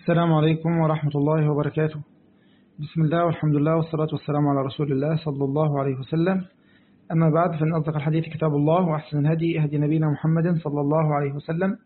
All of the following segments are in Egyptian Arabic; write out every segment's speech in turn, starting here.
السلام عليكم ورحمة الله وبركاته بسم الله والحمد لله والصلاة والسلام على رسول الله صلى الله عليه وسلم أما بعد فإن أصدق الحديث كتاب الله وأحسن الهدي هدي نبينا محمد صلى الله عليه وسلم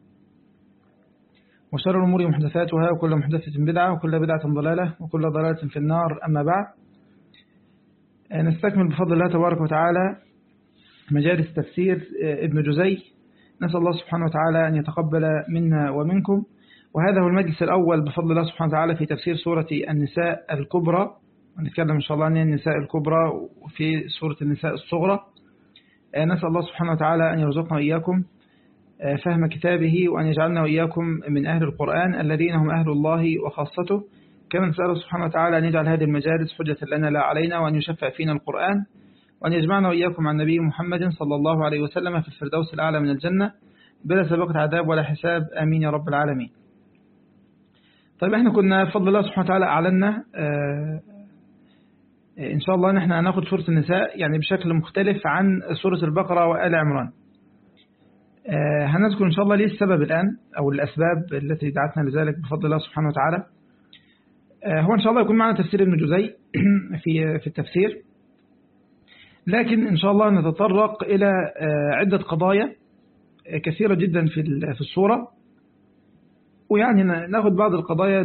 وشر الأمور محدثاتها وكل محدثة بدعة وكل بدعة ضلالة وكل ضلالة في النار أما بعد نستكمل بفضل الله تبارك وتعالى مجالس تفسير ابن جزي نسأل الله سبحانه وتعالى أن يتقبل منا ومنكم وهذا هو المجلس الأول بفضل الله سبحانه وتعالى في تفسير سورة النساء الكبرى ونتكلم إن شاء الله عن النساء الكبرى وفي سورة النساء الصغرى نسأل الله سبحانه وتعالى أن يرزقنا وإياكم فهم كتابه وأن يجعلنا وإياكم من أهل القرآن الذين هم أهل الله وخاصته كما نسأل سبحانه وتعالى أن يجعل هذه المجالس حجة لنا لا علينا وأن يشفع فينا القرآن وأن يجمعنا وإياكم عن نبي محمد صلى الله عليه وسلم في الفردوس الأعلى من الجنة بلا سابقة عذاب ولا حساب آمين يا رب العالمين طيب احنا كنا بفضل الله سبحانه وتعالى أعلنا اه إن شاء الله نحن هناخد سورة النساء يعني بشكل مختلف عن سورة البقرة وآل عمران اه هنذكر إن شاء الله ليه السبب الآن أو الأسباب التي دعتنا لذلك بفضل الله سبحانه وتعالى اه هو إن شاء الله يكون معنا تفسير ابن جزي في في التفسير لكن إن شاء الله نتطرق إلى عدة قضايا كثيرة جدا في في الصورة ويعني ناخد بعض القضايا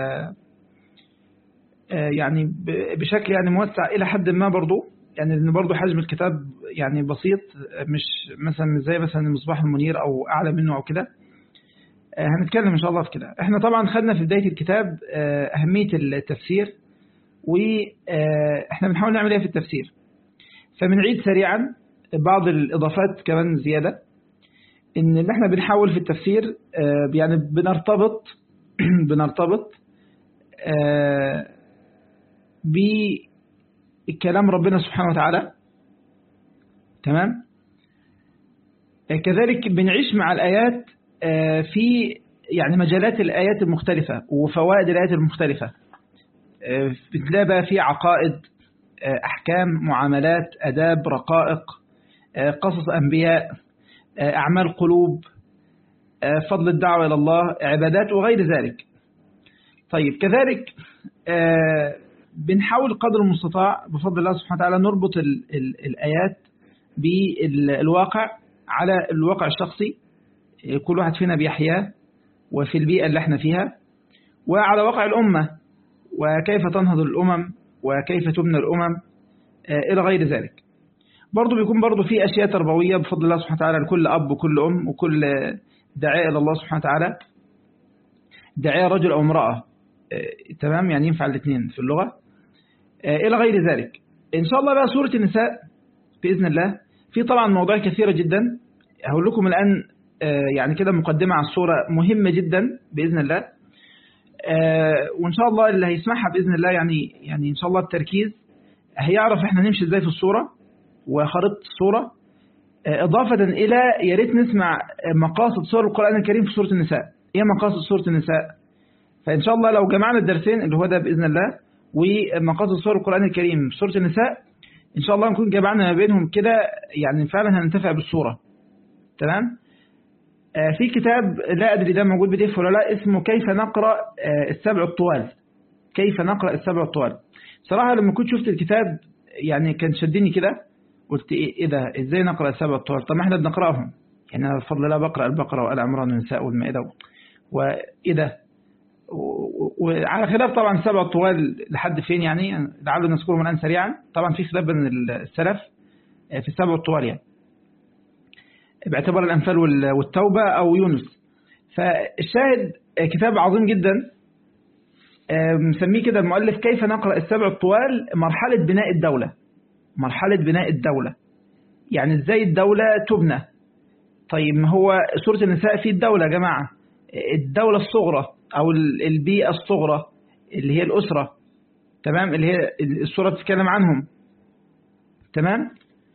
يعني بشكل يعني موسع إلى حد ما برضو يعني لأن برضو حجم الكتاب يعني بسيط مش مثلا مش زي مثلا المصباح المنير أو أعلى منه أو كده هنتكلم إن شاء الله في كده احنا طبعا خدنا في بداية الكتاب أهمية التفسير وإحنا بنحاول نعمل ايه في التفسير فبنعيد سريعا بعض الإضافات كمان زيادة إن اللي احنا بنحاول في التفسير يعني بنرتبط بنرتبط بكلام ربنا سبحانه وتعالى تمام كذلك بنعيش مع الآيات في يعني مجالات الآيات المختلفة وفوائد الآيات المختلفة بتلاقي بقى في عقائد أحكام معاملات أداب رقائق قصص أنبياء أعمال قلوب فضل الدعوة إلى الله عبادات وغير ذلك طيب كذلك بنحاول قدر المستطاع بفضل الله سبحانه وتعالى نربط ال ال الآيات بالواقع على الواقع الشخصي كل واحد فينا بيحياه وفي البيئة اللي احنا فيها وعلى واقع الأمة وكيف تنهض الأمم وكيف تبنى الأمم إلى غير ذلك برضو بيكون برضو في أشياء تربوية بفضل الله سبحانه وتعالى لكل أب وكل أم وكل داعية إلى الله سبحانه وتعالى داعية رجل أو امرأة تمام يعني ينفع الاثنين في اللغة إلى غير ذلك إن شاء الله بقى سورة النساء بإذن الله في طبعا مواضيع كثيرة جدا هقول لكم الآن يعني كده مقدمة على الصورة مهمة جدا بإذن الله وإن شاء الله اللي هيسمعها بإذن الله يعني يعني إن شاء الله التركيز هيعرف إحنا نمشي إزاي في الصورة وخريطة الصورة إضافة إلى يا ريت نسمع مقاصد سور القرآن الكريم في سورة النساء إيه مقاصد سورة النساء فإن شاء الله لو جمعنا الدرسين اللي هو ده بإذن الله ومقاصد سور القرآن الكريم في سورة النساء إن شاء الله نكون جمعنا ما بينهم كده يعني فعلا هننتفع بالصورة تمام في كتاب لا أدري ده موجود بديف ولا لا اسمه كيف نقرأ السبع الطوال كيف نقرأ السبع الطوال صراحة لما كنت شفت الكتاب يعني كان شدني كده قلت إيه, إيه ده إزاي نقرأ السبع الطوال طب ما احنا بنقرأهم يعني أنا بفضل الله بقرأ البقرة وآل عمران والنساء والمائدة وإيه ده وعلى خلاف طبعا السبع الطوال لحد فين يعني لعله نذكرهم الآن سريعا طبعا في خلاف بين السلف في السبع الطوال يعني باعتبار الأنفال والتوبة أو يونس فالشاهد كتاب عظيم جدا مسميه كده المؤلف كيف نقرأ السبع الطوال مرحلة بناء الدولة مرحلة بناء الدولة يعني ازاي الدولة تبنى طيب ما هو سورة النساء في الدولة يا جماعة الدولة الصغرى أو البيئة الصغرى اللي هي الأسرة تمام اللي هي السورة بتتكلم عنهم تمام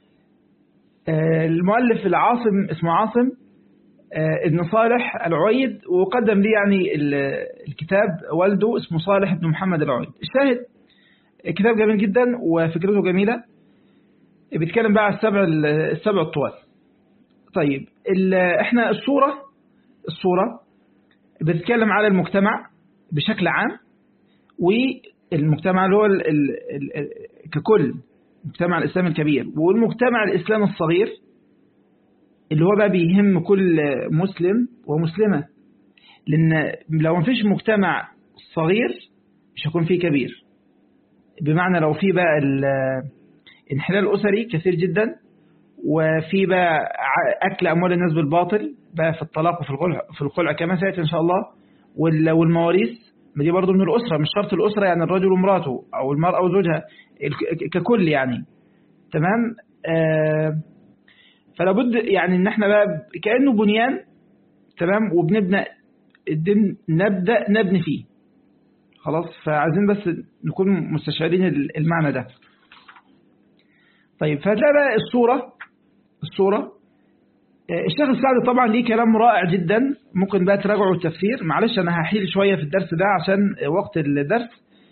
المؤلف العاصم اسمه عاصم ابن صالح العويد وقدم لي يعني الكتاب والده اسمه صالح بن محمد العويد الشاهد كتاب جميل جدا وفكرته جميلة بيتكلم بقى على السبع السبع الطوال طيب احنا الصورة الصورة بتتكلم على المجتمع بشكل عام والمجتمع اللي هو ال ال ال ككل المجتمع الإسلامي الكبير والمجتمع الإسلامي الصغير اللي هو بقى بيهم كل مسلم ومسلمة لأن لو ما فيش مجتمع صغير مش هيكون فيه كبير بمعنى لو في بقى الانحلال الأسري كثير جدا وفي بقى أكل أموال الناس بالباطل بقى في الطلاق وفي الخلع في الخلع كما سيأتي إن شاء الله والمواريث ما دي برضه من الأسرة مش شرط الأسرة يعني الرجل ومراته أو المرأة وزوجها ككل يعني تمام آه فلا بد يعني ان احنا بقى كأنه بنيان تمام وبنبنى الدين نبدأ نبني فيه خلاص فعايزين بس نكون مستشعرين المعنى ده طيب فهتلاقي بقى الصورة الصورة الشيخ السعدي طبعا ليه كلام رائع جدا ممكن بقى تراجعوا التفسير معلش انا هحيل شوية في الدرس ده عشان وقت الدرس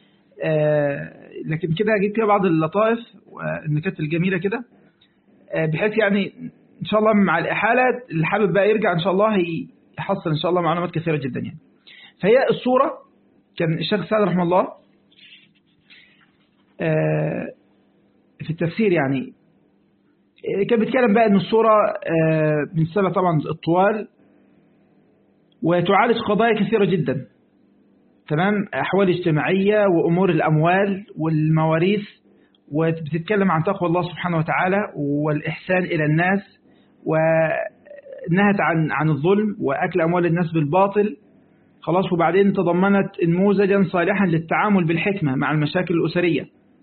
لكن كده هجيب كده بعض اللطائف والنكات الجميلة كده بحيث يعني ان شاء الله مع الإحالة اللي حابب بقى يرجع ان شاء الله يحصل ان شاء الله معلومات كثيرة جدا يعني فهي الصورة كان الشيخ السعدي رحمه الله في التفسير يعني كان بيتكلم بقى ان الصورة من سبب طبعا الطوال وتعالج قضايا كثيرة جدا تمام أحوال اجتماعية وأمور الأموال والمواريث وبتتكلم عن تقوى الله سبحانه وتعالى والإحسان إلى الناس ونهت عن عن الظلم وأكل أموال الناس بالباطل خلاص وبعدين تضمنت نموذجا صالحا للتعامل بالحكمة مع المشاكل الأسرية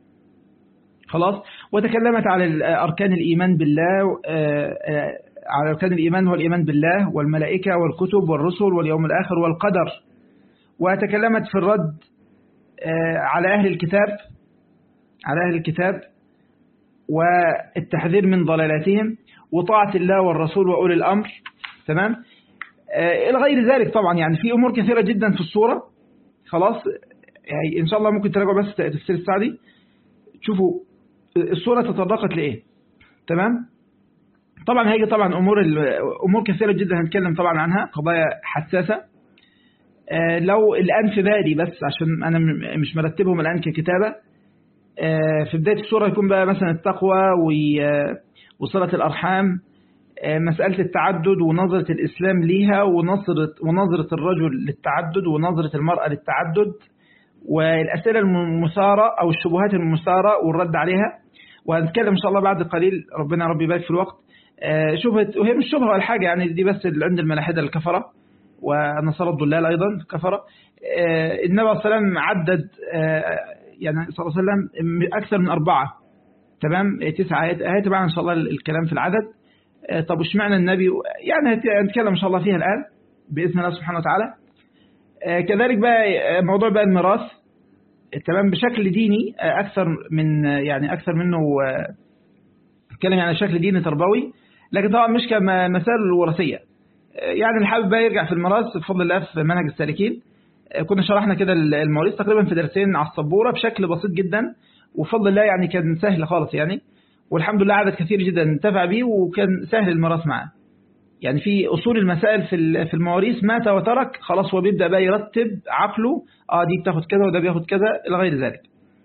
خلاص وتكلمت على أركان الإيمان بالله على أركان الإيمان هو الإيمان بالله والملائكة والكتب والرسل واليوم الآخر والقدر وتكلمت في الرد على أهل الكتاب على أهل الكتاب والتحذير من ضلالاتهم وطاعة الله والرسول وأولي الأمر تمام إلى غير ذلك طبعا يعني في أمور كثيرة جدا في الصورة خلاص يعني إن شاء الله ممكن تراجعوا بس تفسير السعدي تشوفوا الصورة تطرقت لإيه تمام طبعا هيجي طبعا أمور أمور كثيرة جدا هنتكلم طبعا عنها قضايا حساسة لو الآن في بالي بس عشان أنا مش مرتبهم الآن ككتابة في بداية الصورة يكون بقى مثلا التقوى وصلة الأرحام مسألة التعدد ونظرة الإسلام ليها ونظرة, ونظرة الرجل للتعدد ونظرة المرأة للتعدد والأسئلة المثارة أو الشبهات المثارة والرد عليها وهنتكلم إن شاء الله بعد قليل ربنا ربي يبارك في الوقت شبهة وهي مش شبهة ولا حاجة يعني دي بس اللي عند الملاحدة الكفرة ونصارى الضلال أيضا كفرة النبي صلى الله عليه وسلم عدد يعني صلى الله عليه وسلم أكثر من أربعة تمام تسعة آيات آيات بقى إن شاء الله الكلام في العدد طب وش معنى النبي يعني هنتكلم إن شاء الله فيها الآن بإذن الله سبحانه وتعالى كذلك بقى موضوع بقى الميراث تمام بشكل ديني أكثر من يعني أكثر منه نتكلم يعني شكل ديني تربوي لكن طبعا مش كمسائل وراثية يعني اللي حابب بقى يرجع في الميراث بفضل الله في منهج السالكين كنا شرحنا كده المواريث تقريبا في درسين على السبورة بشكل بسيط جدا وفضل الله يعني كان سهل خالص يعني والحمد لله عدد كثير جدا انتفع بيه وكان سهل الميراث معاه يعني في أصول المسائل في في المواريث مات وترك خلاص هو بيبدأ بقى يرتب عقله اه دي بتاخد كذا وده بياخد كذا إلى غير ذلك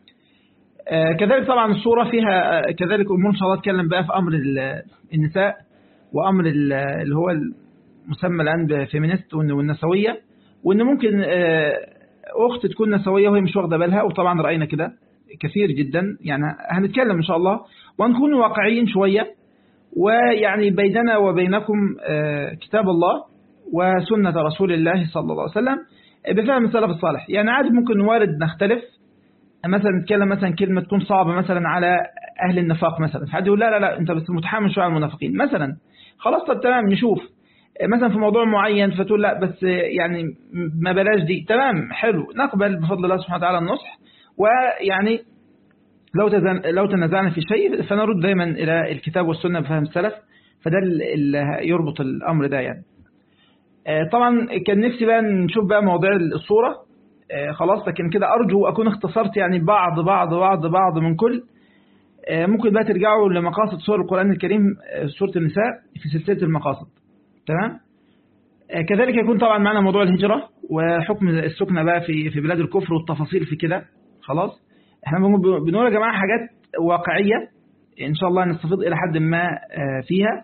آه كذلك طبعا الصورة فيها آه كذلك أمور إن شاء الله اتكلم بقى في أمر النساء وأمر اللي هو المسمى الآن بفيمينيست والنسوية وإن ممكن آه أخت تكون نسوية وهي مش واخدة بالها وطبعا رأينا كده كثير جدا يعني هنتكلم إن شاء الله ونكون واقعيين شوية ويعني بيننا وبينكم كتاب الله وسنة رسول الله صلى الله عليه وسلم بفهم السلف الصالح يعني عادي ممكن وارد نختلف مثلا نتكلم مثلا كلمة تكون صعبة مثلا على أهل النفاق مثلا حد يقول لا لا لا أنت بس متحامل شوية على المنافقين مثلا خلاص طب تمام نشوف مثلا في موضوع معين فتقول لا بس يعني ما بلاش دي تمام حلو نقبل بفضل الله سبحانه وتعالى النصح ويعني لو لو تنازعنا في شيء فنرد دايما إلى الكتاب والسنة بفهم السلف فده اللي يربط الأمر ده يعني طبعا كان نفسي بقى نشوف بقى مواضيع الصورة خلاص لكن كده أرجو أكون اختصرت يعني بعض بعض بعض بعض من كل ممكن بقى ترجعوا لمقاصد سور القرآن الكريم سورة النساء في سلسلة المقاصد تمام كذلك يكون طبعا معنا موضوع الهجرة وحكم السكنة بقى في في بلاد الكفر والتفاصيل في كده خلاص احنا بنقول يا جماعة حاجات واقعية إن شاء الله نستفيد إلى حد ما فيها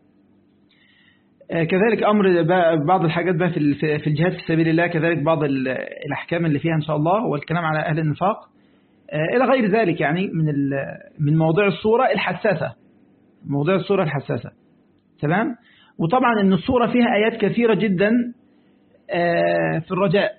كذلك أمر بعض الحاجات بقى في الجهاد في سبيل الله كذلك بعض الأحكام اللي فيها إن شاء الله والكلام على أهل النفاق إلى غير ذلك يعني من من مواضيع الصورة الحساسة مواضيع الصورة الحساسة تمام وطبعا ان الصورة فيها آيات كثيرة جدا في الرجاء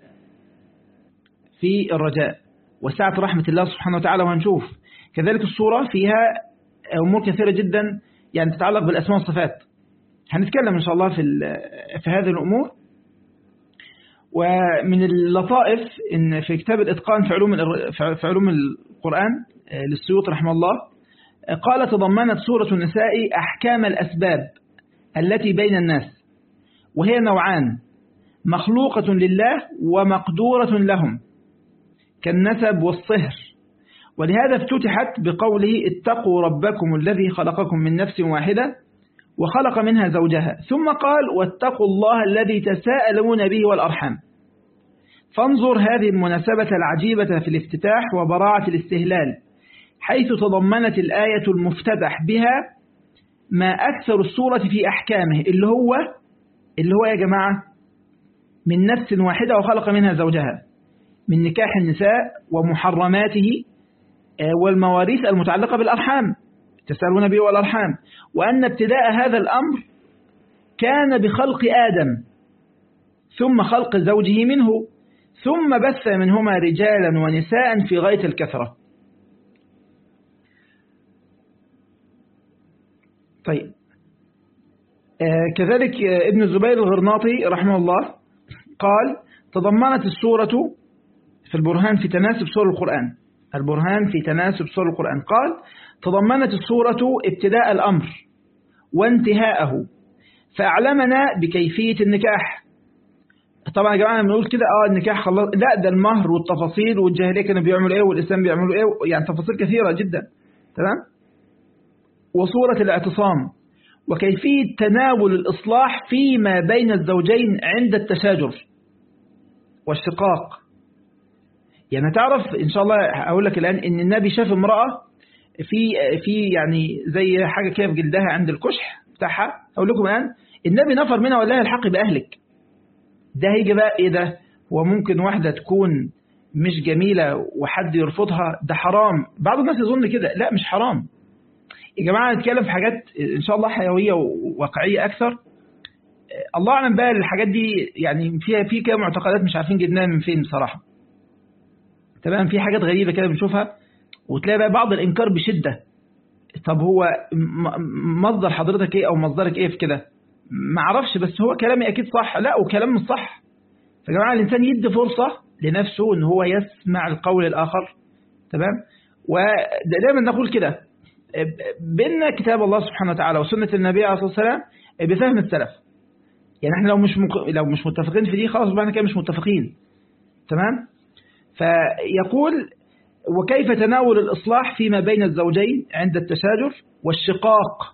في الرجاء وسعة رحمة الله سبحانه وتعالى وهنشوف كذلك الصورة فيها أمور كثيرة جدا يعني تتعلق بالأسماء والصفات هنتكلم إن شاء الله في في هذه الأمور ومن اللطائف إن في كتاب الإتقان في علوم في علوم القرآن للسيوط رحمه الله قال تضمنت سورة النساء أحكام الأسباب التي بين الناس وهي نوعان مخلوقة لله ومقدورة لهم كالنسب والصهر ولهذا افتتحت بقوله اتقوا ربكم الذي خلقكم من نفس واحدة وخلق منها زوجها ثم قال واتقوا الله الذي تساءلون به والأرحام فانظر هذه المناسبة العجيبة في الافتتاح وبراعة الاستهلال حيث تضمنت الآية المفتتح بها ما أكثر السورة في أحكامه اللي هو اللي هو يا جماعة من نفس واحدة وخلق منها زوجها من نكاح النساء ومحرماته والمواريث المتعلقة بالأرحام تسألون به والأرحام وأن ابتداء هذا الأمر كان بخلق آدم ثم خلق زوجه منه ثم بث منهما رجالا ونساء في غاية الكثرة طيب آه كذلك آه ابن الزبير الغرناطي رحمه الله قال تضمنت السورة في البرهان في تناسب سور القرآن البرهان في تناسب سور القرآن قال تضمنت السورة ابتداء الأمر وانتهاءه فأعلمنا بكيفية النكاح طبعا يا جماعة بنقول كده اه النكاح خلاص لا ده المهر والتفاصيل والجاهلية كانوا بيعملوا ايه والإسلام بيعملوا ايه يعني تفاصيل كثيرة جدا تمام وصورة الاعتصام وكيفية تناول الإصلاح فيما بين الزوجين عند التشاجر والشقاق يعني تعرف إن شاء الله أقول لك الآن إن النبي شاف امرأة في في يعني زي حاجة كده في جلدها عند الكشح بتاعها أقول لكم الآن النبي نفر منها وقال لها الحقي بأهلك ده هيجي بقى إيه ده هو ممكن واحدة تكون مش جميلة وحد يرفضها ده حرام بعض الناس يظن كده لا مش حرام يا جماعة نتكلم في حاجات إن شاء الله حيوية وواقعية أكثر الله أعلم بقى الحاجات دي يعني فيها في كده معتقدات مش عارفين جبناها من فين بصراحة تمام في حاجات غريبة كده بنشوفها وتلاقي بقى بعض الإنكار بشدة طب هو مصدر حضرتك إيه أو مصدرك إيه في كده ما اعرفش بس هو كلامي أكيد صح لا وكلام مش صح فيا جماعة الإنسان يدي فرصة لنفسه إن هو يسمع القول الآخر تمام ودائما نقول كده بيننا كتاب الله سبحانه وتعالى وسنة النبي عليه الصلاة والسلام بفهم السلف يعني احنا لو مش مك... لو مش متفقين في دي خلاص بقى كده مش متفقين تمام فيقول وكيف تناول الإصلاح فيما بين الزوجين عند التشاجر والشقاق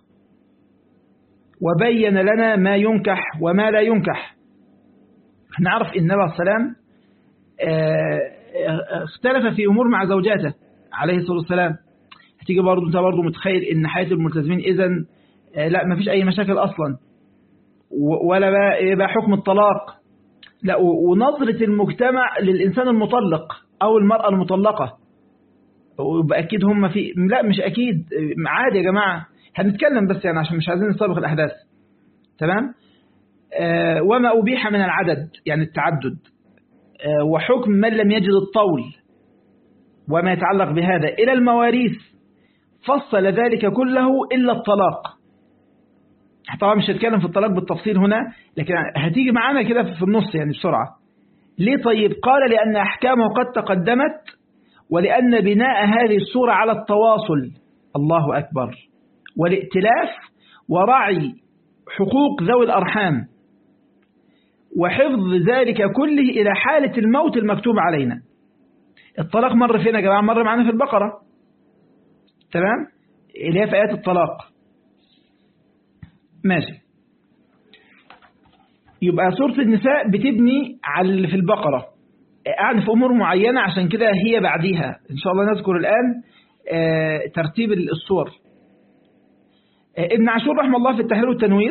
وبين لنا ما ينكح وما لا ينكح نعرف إن النبي صلى الله عليه وسلم اختلف في أمور مع زوجاته عليه الصلاة والسلام هتيجي برضه انت برضه متخيل ان حياة الملتزمين اذا لا ما فيش اي مشاكل اصلا ولا بقى ايه بقى حكم الطلاق لا ونظرة المجتمع للإنسان المطلق أو المرأة المطلقة ويبقى أكيد هم في لا مش أكيد عادي يا جماعة هنتكلم بس يعني عشان مش عايزين نسابق الأحداث تمام آه وما أبيح من العدد يعني التعدد آه وحكم من لم يجد الطول وما يتعلق بهذا إلى المواريث فصل ذلك كله إلا الطلاق طبعا مش هتكلم في الطلاق بالتفصيل هنا لكن هتيجي معانا كده في النص يعني بسرعة ليه طيب قال لأن أحكامه قد تقدمت ولأن بناء هذه السورة على التواصل الله أكبر والائتلاف ورعي حقوق ذوي الأرحام وحفظ ذلك كله إلى حالة الموت المكتوب علينا الطلاق مر فينا يا جماعة مر معنا في البقرة تمام اللي هي في آيات الطلاق ماشي يبقى سورة النساء بتبني على اللي في البقرة يعني في أمور معينة عشان كده هي بعديها إن شاء الله نذكر الآن ترتيب الصور ابن عاشور رحمه الله في التحرير والتنوير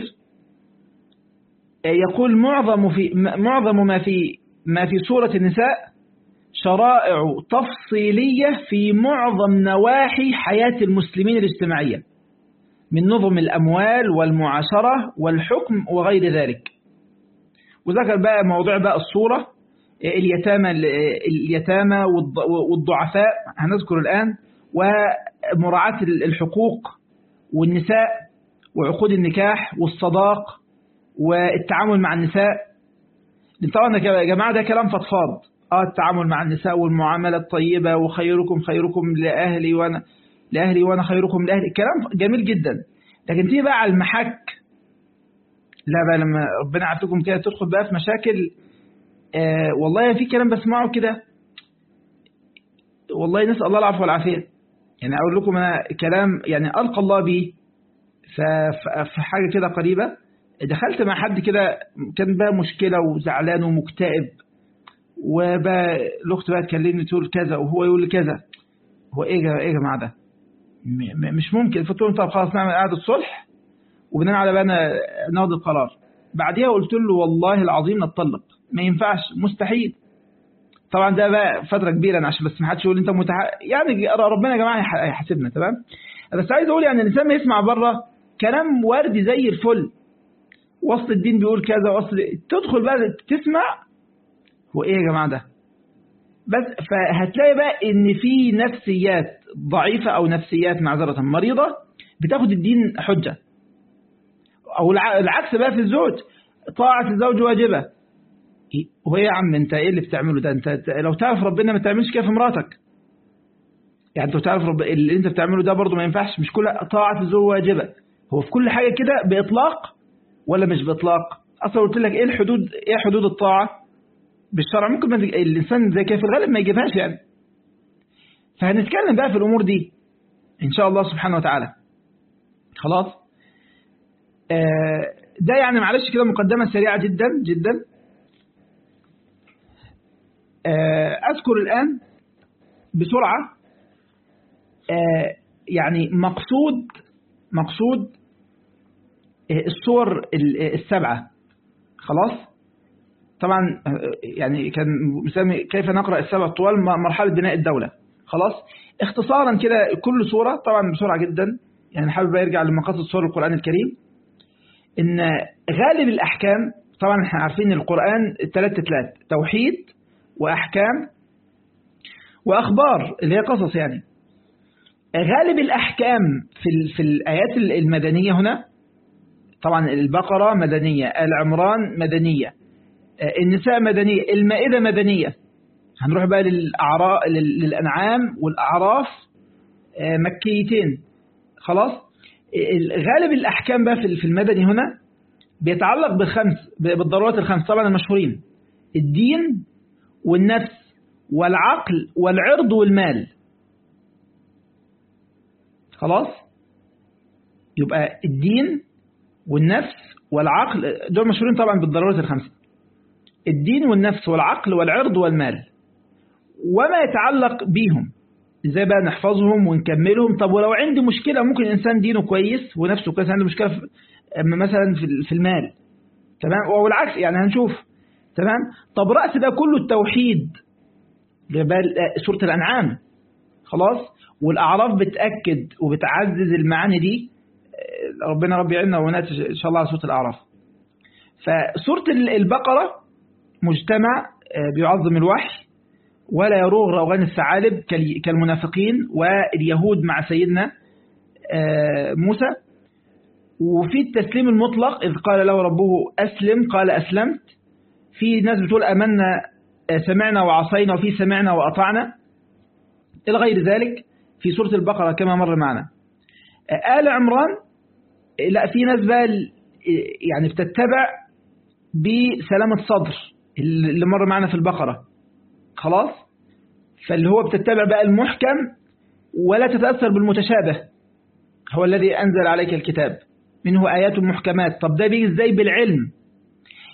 يقول معظم في معظم ما في ما في سورة النساء شرائع تفصيلية في معظم نواحي حياة المسلمين الاجتماعية من نظم الأموال والمعاشرة والحكم وغير ذلك وذكر بقى موضوع بقى الصورة اليتامى اليتامى والضعفاء هنذكر الآن ومراعاة الحقوق والنساء وعقود النكاح والصداق والتعامل مع النساء طبعا يا جماعة ده كلام فضفاض اه التعامل مع النساء والمعاملة الطيبة وخيركم خيركم لأهلي وأنا لأهلي وأنا خيركم لأهلي كلام جميل جدا لكن تيجي بقى على المحك لا بقى لما ربنا عافيكم كده تدخل بقى في مشاكل آه والله في كلام بسمعه كده والله نسأل الله العفو والعافية يعني أقول لكم أنا كلام يعني ألقى الله بي في حاجة كده قريبة دخلت مع حد كده كان بقى مشكلة وزعلان ومكتئب وبقى الأخت بقى تكلمني تقول كذا وهو يقول كذا هو إيه يا إيه يا جماعة ده مش ممكن فقلت لهم طب خلاص نعمل قعدة صلح وبناء على بقى ناخد القرار بعديها قلت له والله العظيم نتطلق ما ينفعش مستحيل طبعا ده بقى فتره كبيره انا عشان بس ما حدش يقول انت متح... يعني ربنا يا جماعه هيحاسبنا تمام بس عايز اقول يعني الانسان ما يسمع بره كلام وردي زي الفل وسط الدين بيقول كذا وسط تدخل بقى تسمع هو ايه يا جماعه ده بس فهتلاقي بقى ان في نفسيات ضعيفه او نفسيات معذره مريضه بتاخد الدين حجه او العكس بقى في الزوج طاعه الزوج واجبه هو يا عم انت ايه اللي بتعمله ده انت لو تعرف ربنا ما تعملش كده في مراتك يعني انت تعرف رب... اللي انت بتعمله ده برضه ما ينفعش مش كل طاعه الزوج واجبه هو في كل حاجه كده باطلاق ولا مش باطلاق اصلا قلت لك ايه الحدود ايه حدود الطاعه بالشرع ممكن ما الانسان زي كده في الغالب ما يجيبهاش يعني فهنتكلم بقى في الامور دي ان شاء الله سبحانه وتعالى خلاص آه ده يعني معلش كده مقدمه سريعه جدا جدا أذكر الآن بسرعة يعني مقصود مقصود الصور السبعة خلاص طبعا يعني كان مسمي كيف نقرأ السبع طوال مرحلة بناء الدولة خلاص اختصارا كده كل صورة طبعا بسرعة جدا يعني حابب يرجع لمقاصد صور القرآن الكريم ان غالب الأحكام طبعا احنا عارفين القرآن ثلاث تلات توحيد وأحكام وأخبار اللي هي قصص يعني غالب الأحكام في في الآيات المدنية هنا طبعا البقرة مدنية آل عمران مدنية النساء مدنية المائدة مدنية هنروح بقى للأعراء للأنعام والأعراف مكيتين خلاص غالب الأحكام بقى في المدني هنا بيتعلق بالخمس بالضرورات الخمس طبعا المشهورين الدين والنفس والعقل والعرض والمال خلاص يبقى الدين والنفس والعقل دول مشهورين طبعا بالضرورات الخمسة الدين والنفس والعقل والعرض والمال وما يتعلق بيهم ازاي بقى نحفظهم ونكملهم طب ولو عندي مشكلة ممكن الإنسان دينه كويس ونفسه كويس عنده مشكلة في مثلا في المال تمام والعكس يعني هنشوف تمام طب رأس ده كله التوحيد سورة الأنعام خلاص والأعراف بتأكد وبتعزز المعاني دي ربنا رب يعيننا ونات إن شاء الله على سورة الأعراف فسورة البقرة مجتمع بيعظم الوحي ولا يروغ روغان الثعالب كالمنافقين واليهود مع سيدنا موسى وفي التسليم المطلق إذ قال له ربه أسلم قال أسلمت في ناس بتقول أمنا سمعنا وعصينا وفي سمعنا وأطعنا إلى غير ذلك في سورة البقرة كما مر معنا آل عمران لا في ناس بقى يعني بتتبع بسلامة صدر اللي مر معنا في البقرة خلاص فاللي هو بتتبع بقى المحكم ولا تتأثر بالمتشابه هو الذي أنزل عليك الكتاب منه آيات محكمات طب ده بيجي ازاي بالعلم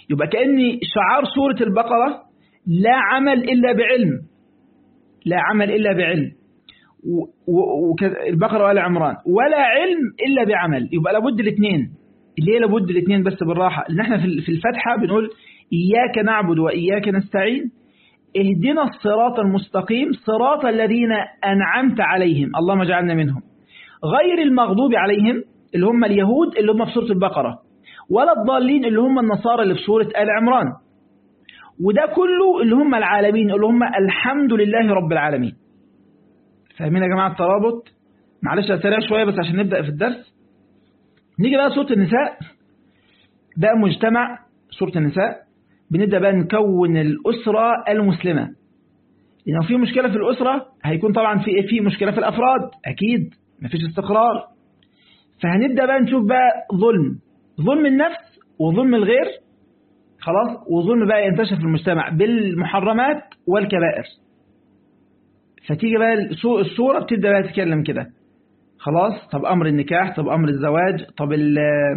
يبقى كأن شعار سورة البقرة لا عمل إلا بعلم لا عمل إلا بعلم والبقرة وآل عمران ولا علم إلا بعمل يبقى لابد الاثنين ليه لابد الاثنين بس بالراحة لأن احنا في الفتحة بنقول إياك نعبد وإياك نستعين اهدنا الصراط المستقيم صراط الذين أنعمت عليهم اللهم اجعلنا منهم غير المغضوب عليهم اللي هم اليهود اللي هم في سورة البقرة ولا الضالين اللي هم النصارى اللي في سورة آل عمران وده كله اللي هم العالمين اللي هم الحمد لله رب العالمين فاهمين يا جماعة الترابط معلش أسرع شوية بس عشان نبدأ في الدرس نيجي بقى سورة النساء ده مجتمع سورة النساء بنبدأ بقى نكون الأسرة المسلمة لأنه في مشكلة في الأسرة هيكون طبعا في في مشكلة في الأفراد أكيد مفيش استقرار فهنبدأ بقى نشوف بقى ظلم ظلم النفس وظلم الغير خلاص وظلم بقى ينتشر في المجتمع بالمحرمات والكبائر فتيجي بقى الصورة بتبدأ بقى تتكلم كده خلاص طب أمر النكاح طب أمر الزواج طب ال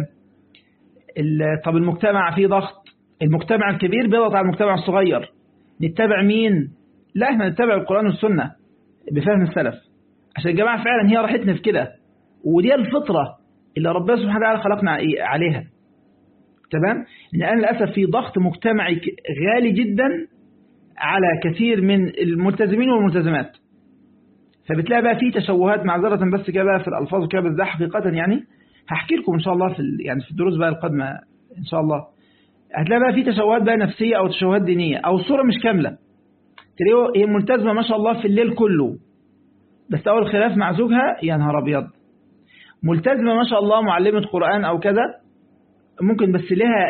طب المجتمع فيه ضغط المجتمع الكبير بيضغط على المجتمع الصغير نتبع مين لا احنا نتبع القرآن والسنة بفهم السلف عشان الجماعة فعلا هي راحتنا في كده ودي الفطرة اللي ربنا سبحانه وتعالى خلقنا عليها تمام لأن للأسف في ضغط مجتمعي غالي جدا على كثير من الملتزمين والملتزمات فبتلاقي بقى في تشوهات معذرة بس كده بقى في الألفاظ كده بس ده حقيقة يعني هحكي لكم إن شاء الله في يعني في الدروس بقى القادمة إن شاء الله هتلاقي بقى في تشوهات بقى نفسية أو تشوهات دينية أو الصورة مش كاملة تلاقيه هي ملتزمة ما شاء الله في الليل كله بس أول خلاف مع زوجها يا نهار أبيض ملتزمة ما شاء الله معلمة قرآن أو كذا ممكن بس لها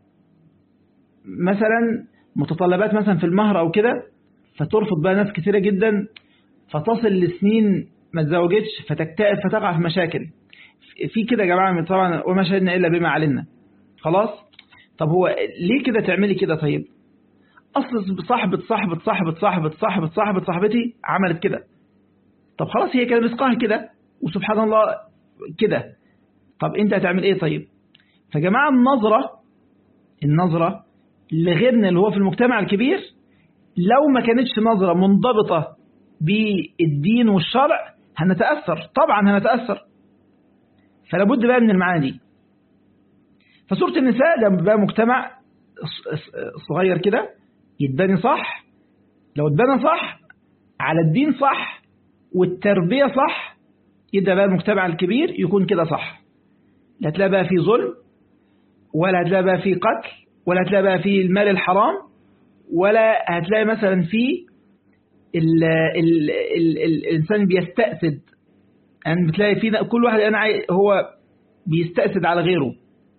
مثلا متطلبات مثلا في المهر أو كده فترفض بقى ناس كثيرة جدا فتصل لسنين ما تزوجتش فتكتئب فتقع في مشاكل في كده يا جماعة طبعا وما شهدنا إلا بما علمنا خلاص طب هو ليه كده تعملي كده طيب أصل صاحبة صاحبة صاحبة صاحبة صاحبة صاحبة صاحبتي عملت كده طب خلاص هي كده رزقها كده وسبحان الله كده طب انت هتعمل ايه طيب فجماعة النظرة النظرة لغيرنا اللي هو في المجتمع الكبير لو ما كانتش نظرة منضبطة بالدين والشرع هنتأثر طبعا هنتأثر فلابد بقى من المعاني دي فسورة النساء ده بقى مجتمع صغير كده يتبني صح لو اتبنى صح على الدين صح والتربية صح يبدأ بقى المجتمع الكبير يكون كده صح لا هتلاقي بقى فيه ظلم ولا هتلاقي بقى فيه قتل ولا هتلاقي بقى فيه المال الحرام ولا هتلاقي مثلا فيه ال ال ال ال الإنسان بيستأسد يعني بتلاقي فيه كل واحد أنا هو بيستأسد على غيره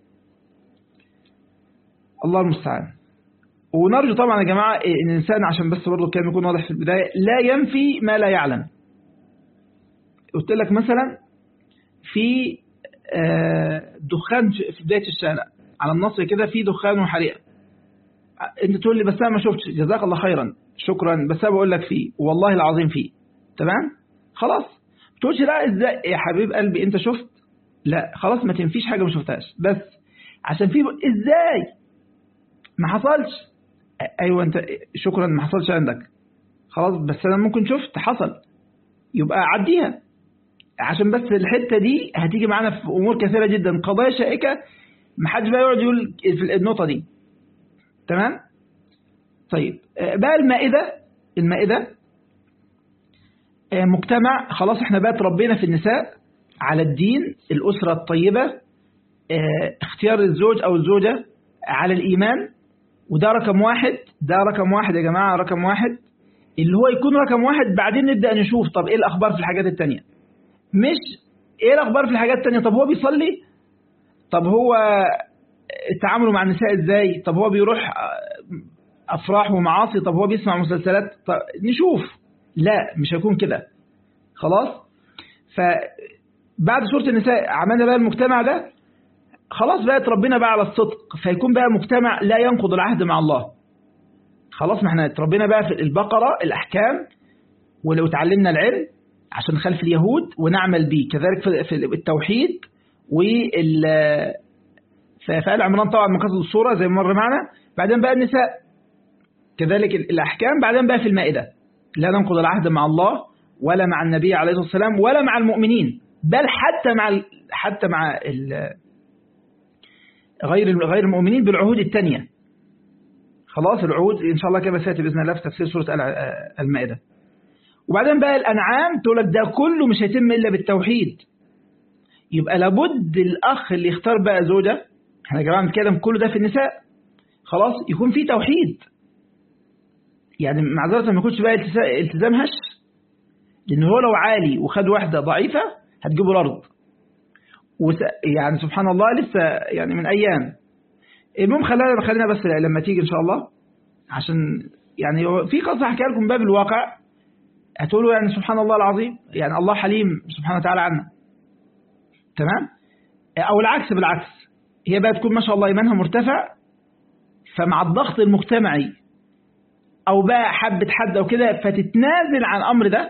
الله المستعان ونرجو طبعا يا جماعة إن الإنسان عشان بس برضه الكلام يكون واضح في البداية لا ينفي ما لا يعلم قلت لك مثلا في دخان في بداية الشارع على النصر كده في دخان وحريقة انت تقول لي بس انا ما شفتش جزاك الله خيرا شكرا بس انا بقول لك فيه والله العظيم فيه تمام خلاص ما تقولش لا ازاي يا حبيب قلبي انت شفت لا خلاص ما تنفيش حاجة ما شفتهاش بس عشان في ازاي ما حصلش ايوه انت شكرا ما حصلش عندك خلاص بس انا ممكن شفت حصل يبقى عديها عشان بس الحتة دي هتيجي معانا في أمور كثيرة جدا قضايا شائكة ما حدش بقى يقعد يقول في النقطة دي تمام طيب بقى المائدة المائدة مجتمع خلاص احنا بقى تربينا في النساء على الدين الأسرة الطيبة اختيار الزوج أو الزوجة على الإيمان وده رقم واحد ده رقم واحد يا جماعة رقم واحد اللي هو يكون رقم واحد بعدين نبدأ نشوف طب ايه الأخبار في الحاجات التانية مش ايه الاخبار في الحاجات التانية طب هو بيصلي طب هو تعامله مع النساء ازاي طب هو بيروح افراح ومعاصي طب هو بيسمع مسلسلات طب نشوف لا مش هيكون كده خلاص فبعد سورة النساء عملنا بقى المجتمع ده خلاص بقى اتربينا بقى على الصدق فيكون بقى مجتمع لا ينقض العهد مع الله خلاص ما احنا اتربينا بقى في البقرة الأحكام ولو اتعلمنا العلم عشان خلف اليهود ونعمل به كذلك في التوحيد وال فآل عمران طبعا مقاصد الصورة زي ما مر معنا بعدين بقى النساء كذلك الأحكام بعدين بقى في المائدة لا ننقض العهد مع الله ولا مع النبي عليه الصلاة والسلام ولا مع المؤمنين بل حتى مع ال... حتى مع ال... غير غير المؤمنين بالعهود الثانية خلاص العهود إن شاء الله كما سيأتي بإذن الله في تفسير سورة المائدة وبعدين بقى الأنعام تقول لك ده كله مش هيتم إلا بالتوحيد يبقى لابد الأخ اللي يختار بقى زوجة احنا يا جماعة بنتكلم كله ده في النساء خلاص يكون في توحيد يعني معذرة ما يكونش بقى التزام هش لأن هو لو عالي وخد واحدة ضعيفة هتجيبه الأرض وس... يعني سبحان الله لسه يعني من أيام المهم خلينا خلينا بس لما تيجي إن شاء الله عشان يعني في قصة أحكي لكم باب الواقع هتقولوا يعني سبحان الله العظيم يعني الله حليم سبحانه وتعالى عنا تمام أو العكس بالعكس هي بقى تكون ما شاء الله إيمانها مرتفع فمع الضغط المجتمعي أو بقى حبة حد أو كده فتتنازل عن الأمر ده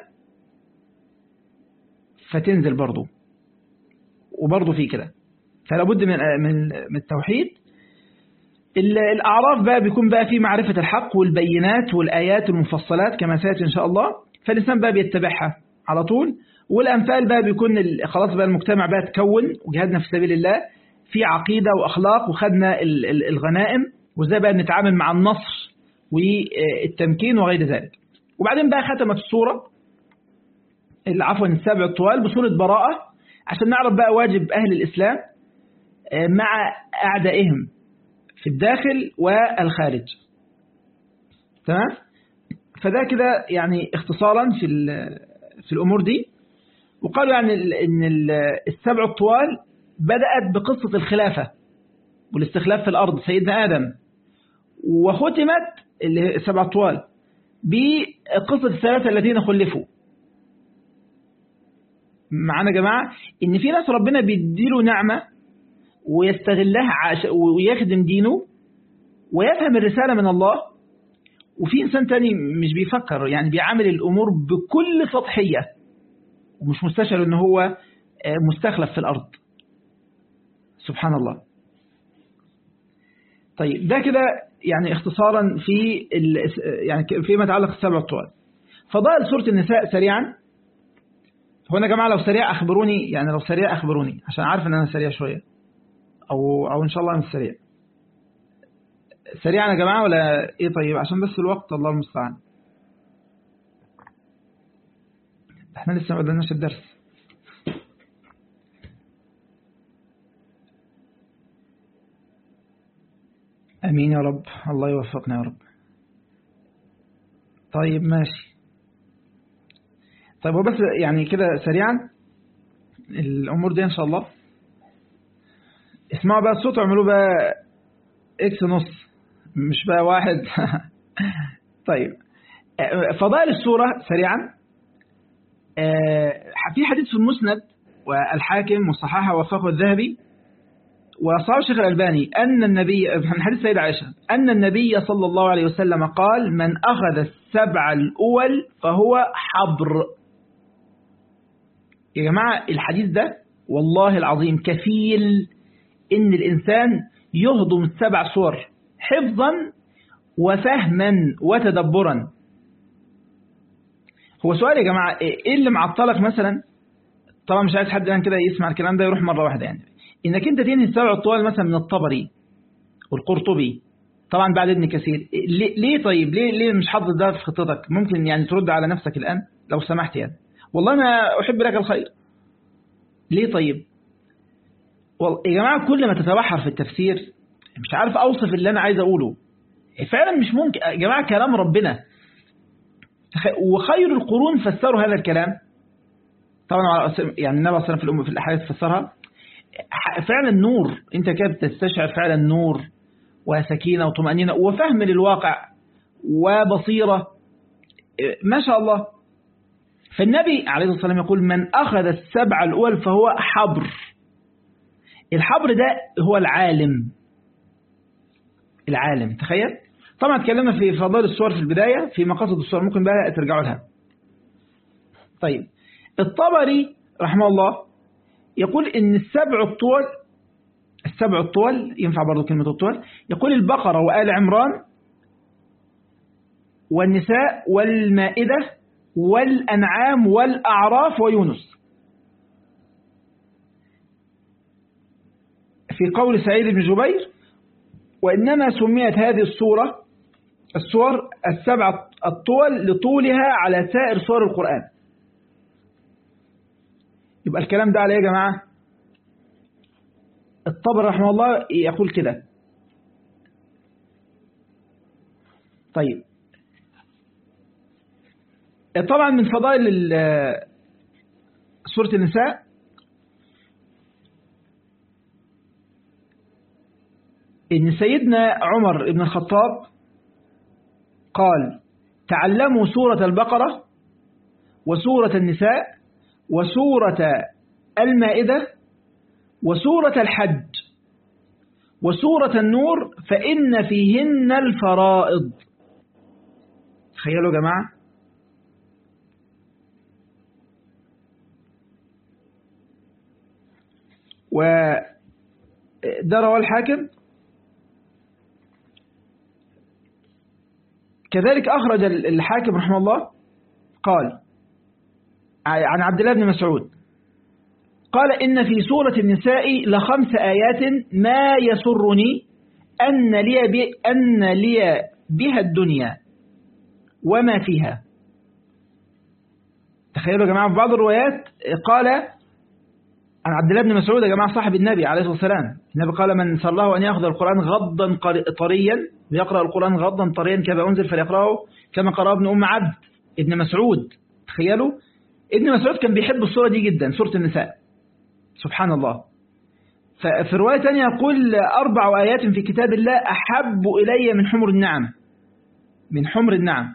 فتنزل برضه وبرضه في كده فلا بد من من من التوحيد الأعراف بقى بيكون بقى في معرفة الحق والبينات والآيات المفصلات كما سيأتي إن شاء الله فالإنسان بقى بيتبعها على طول والأنفال بقى بيكون خلاص بقى المجتمع بقى تكون وجهادنا في سبيل الله في عقيدة وأخلاق وخدنا الغنائم وازاي بقى نتعامل مع النصر والتمكين وغير ذلك وبعدين بقى ختمت الصورة عفوا السبع الطوال بصورة براءة عشان نعرف بقى واجب أهل الإسلام مع أعدائهم في الداخل والخارج تمام فده كده يعني اختصارا في في الأمور دي وقالوا يعني ان السبع الطوال بدأت بقصة الخلافة والاستخلاف في الأرض سيدنا آدم وختمت اللي السبع الطوال بقصة الثلاثة الذين خلفوا معانا يا جماعة ان في ناس ربنا بيديله نعمة ويستغلها عش... ويخدم دينه ويفهم الرسالة من الله وفي إنسان تاني مش بيفكر يعني بيعامل الأمور بكل سطحية ومش مستشعر ان هو مستخلف في الأرض سبحان الله طيب ده كده يعني اختصارا في يعني فيما يتعلق السبع الطوال فضائل سورة النساء سريعا هنا يا جماعة لو سريع أخبروني يعني لو سريع أخبروني عشان عارف ان أنا سريع شوية أو, أو إن شاء الله مش سريع سريعا يا جماعة ولا إيه طيب عشان بس الوقت الله المستعان احنا لسه ما بدناش الدرس امين يا رب الله يوفقنا يا رب طيب ماشي طيب هو بس يعني كده سريعا الامور دي ان شاء الله اسمعوا بقى الصوت واعملوا بقى اكس نص مش بقى واحد طيب فضائل السورة سريعا في حديث في المسند والحاكم والصحاحة وفقه الذهبي وصار الشيخ الألباني أن النبي من حديث سيدة عائشة أن النبي صلى الله عليه وسلم قال من أخذ السبع الأول فهو حبر يا جماعة الحديث ده والله العظيم كفيل إن الإنسان يهضم السبع صور حفظا وفهما وتدبرا هو سؤال يا جماعة ايه اللي معطلك مثلا طبعا مش عايز حد الان كده يسمع الكلام ده يروح مرة واحدة يعني انك انت تنهي السبع الطوال مثلا من الطبري والقرطبي طبعا بعد ابن كثير ليه, ليه طيب ليه ليه مش حاطط ده في خطتك ممكن يعني ترد على نفسك الان لو سمحت يعني والله انا احب لك الخير ليه طيب يا جماعة كل ما تتبحر في التفسير مش عارف اوصف اللي انا عايز اقوله فعلا مش ممكن يا جماعة كلام ربنا وخير القرون فسروا هذا الكلام طبعا يعني النبي صلى الله عليه وسلم في الأحاديث فسرها فعلا نور انت كده بتستشعر فعلا نور وسكينة وطمأنينة وفهم للواقع وبصيرة ما شاء الله فالنبي عليه الصلاة والسلام يقول من أخذ السبع الأول فهو حبر الحبر ده هو العالم العالم تخيل طبعا اتكلمنا في فضائل الصور في البداية في مقاصد الصور ممكن بقى ترجعوا لها طيب الطبري رحمه الله يقول ان السبع الطول السبع الطول ينفع برضو كلمة الطول يقول البقرة وآل عمران والنساء والمائدة والأنعام والأعراف ويونس في قول سعيد بن جبير وإنما سميت هذه الصورة الصور السبع الطول لطولها على سائر صور القرآن يبقى الكلام ده عليه يا جماعة الطبر رحمه الله يقول كده طيب طبعا من فضائل سورة النساء إن سيدنا عمر بن الخطاب قال تعلموا سورة البقرة وسورة النساء وسورة المائدة وسورة الحج وسورة النور فإن فيهن الفرائض تخيلوا يا جماعة وده رواه الحاكم كذلك أخرج الحاكم رحمه الله قال عن عبد الله بن مسعود قال إن في سورة النساء لخمس آيات ما يسرني أن لي, بي أن لي بها الدنيا وما فيها تخيلوا يا جماعة في بعض الروايات قال عن عبد الله بن مسعود يا جماعة صاحب النبي عليه الصلاة والسلام النبي قال من سره أن يأخذ القرآن غضا طريا ويقرأ القرآن غضا طريا كما أنزل فليقرأه كما قرأه ابن أم عبد ابن مسعود تخيلوا ابن مسعود كان بيحب الصورة دي جدا سورة النساء سبحان الله ففي رواية ثانية يقول أربع آيات في كتاب الله أحب إلي من حمر النعم من حمر النعم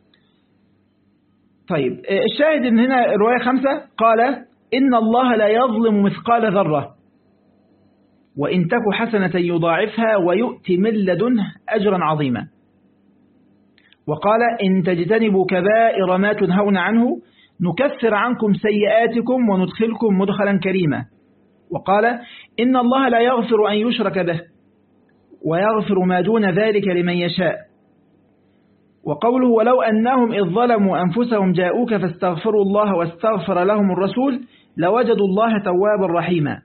طيب الشاهد ان هنا رواية خمسة قال إن الله لا يظلم مثقال ذرة وإن تك حسنة يضاعفها ويؤتي من لدنه أجرا عظيما وقال إن تجتنبوا كبائر ما تنهون عنه نكفر عنكم سيئاتكم وندخلكم مدخلا كريما وقال إن الله لا يغفر أن يشرك به ويغفر ما دون ذلك لمن يشاء وقوله ولو أنهم إذ ظلموا أنفسهم جاءوك فاستغفروا الله واستغفر لهم الرسول لوجدوا الله توابا رحيما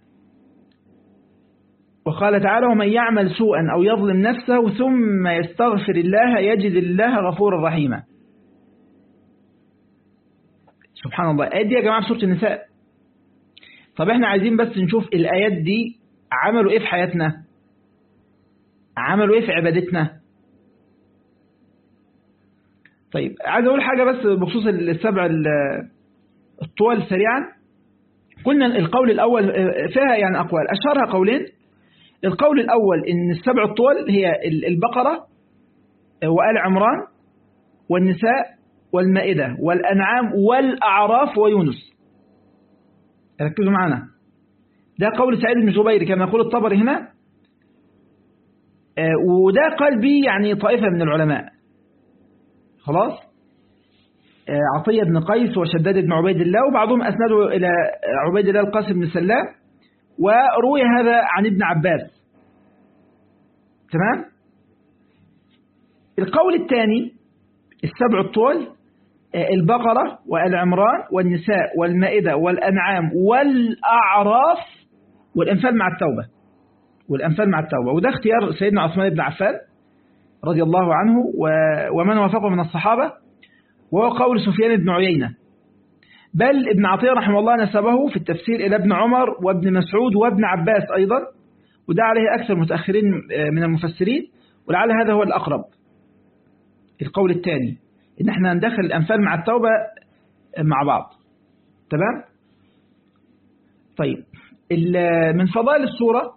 وقال تعالى ومن يعمل سوءا أو يظلم نفسه ثم يستغفر الله يجد الله غفورا رحيما سبحان الله الآيات دي يا جماعة في سورة النساء طب احنا عايزين بس نشوف الآيات دي عملوا ايه في حياتنا عملوا ايه في عبادتنا طيب عايز اقول حاجة بس بخصوص السبع الطول سريعا قلنا القول الأول فيها يعني أقوال أشهرها قولين القول الأول إن السبع الطول هي البقرة وآل عمران والنساء والمائدة والأنعام والأعراف ويونس ركزوا معنا ده قول سعيد بن جبير كما يقول الطبري هنا وده قال به يعني طائفة من العلماء خلاص عطية بن قيس وشداد بن عبيد الله وبعضهم أسندوا إلى عبيد الله القاسم بن سلام وروي هذا عن ابن عباس تمام القول الثاني السبع الطول البقرة والعمران والنساء والمائدة والأنعام والأعراف والأنفال مع التوبة والأنفال مع التوبة وده اختيار سيدنا عثمان بن عفان رضي الله عنه ومن وافقه من الصحابة وهو قول سفيان بن عيينة بل ابن عطية رحمه الله نسبه في التفسير إلى ابن عمر وابن مسعود وابن عباس أيضا وده عليه أكثر متأخرين من المفسرين ولعل هذا هو الأقرب القول الثاني إن احنا ندخل الأنفال مع التوبة مع بعض تمام طيب من فضائل السورة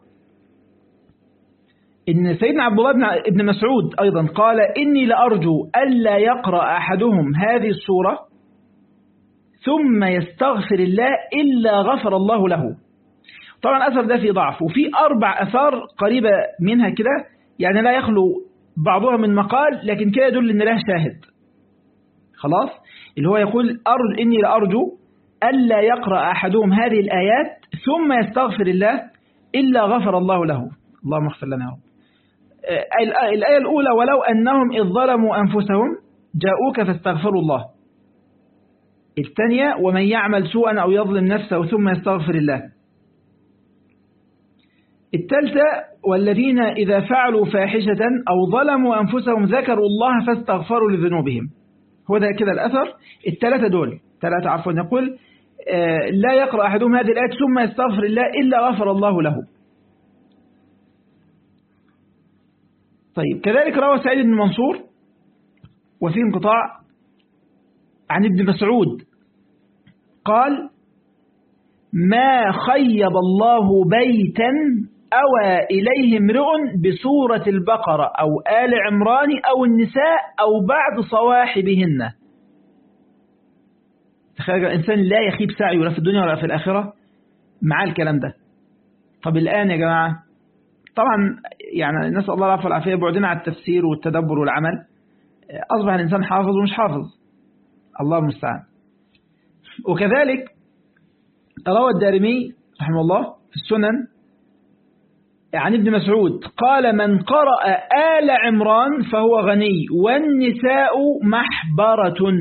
إن سيدنا عبد الله بن مسعود أيضا قال إني لأرجو ألا يقرأ أحدهم هذه السورة ثم يستغفر الله إلا غفر الله له طبعا الأثر ده فيه ضعف وفي أربع أثار قريبة منها كده يعني لا يخلو بعضها من مقال لكن كده يدل إن لها شاهد خلاص اللي هو يقول أرج إني لأرجو ألا يقرأ أحدهم هذه الآيات ثم يستغفر الله إلا غفر الله له اللهم اغفر لنا يا رب الآية الأولى ولو أنهم إذ ظلموا أنفسهم جاءوك فاستغفروا الله الثانية ومن يعمل سوءا أو يظلم نفسه ثم يستغفر الله الثالثة والذين إذا فعلوا فاحشة أو ظلموا أنفسهم ذكروا الله فاستغفروا لذنوبهم هو ده كده الأثر الثلاثة دول ثلاثة عفوا يقول لا يقرأ أحدهم هذه الآية ثم يستغفر الله إلا غفر الله له طيب كذلك روى سعيد بن منصور وفي انقطاع عن ابن مسعود قال ما خيب الله بيتا أوى إليه امرؤ بسورة البقرة أو آل عمران أو النساء أو بعض صواحبهن تخيل الإنسان لا يخيب سعي ولا في الدنيا ولا في الآخرة مع الكلام ده طب الآن يا جماعة طبعا يعني نسأل الله العافية والعافية بعدنا على التفسير والتدبر والعمل أصبح الإنسان حافظ ومش حافظ الله المستعان وكذلك روى الدارمي رحمه الله في السنن عن ابن مسعود قال من قرأ آل عمران فهو غني والنساء محبرة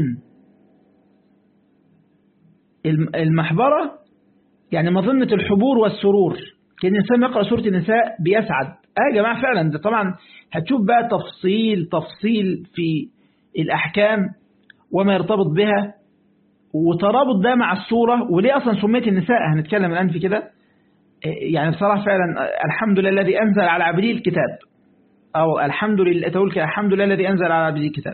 المحبرة يعني مظنة الحبور والسرور كان الإنسان يقرأ سورة النساء بيسعد آه يا جماعة فعلا ده طبعا هتشوف بقى تفصيل تفصيل في الأحكام وما يرتبط بها وترابط ده مع الصورة وليه أصلا سميت النساء هنتكلم الآن في كده يعني بصراحة فعلا الحمد لله الذي أنزل على عبده الكتاب أو الحمد لله تقول الحمد لله الذي أنزل على عبده الكتاب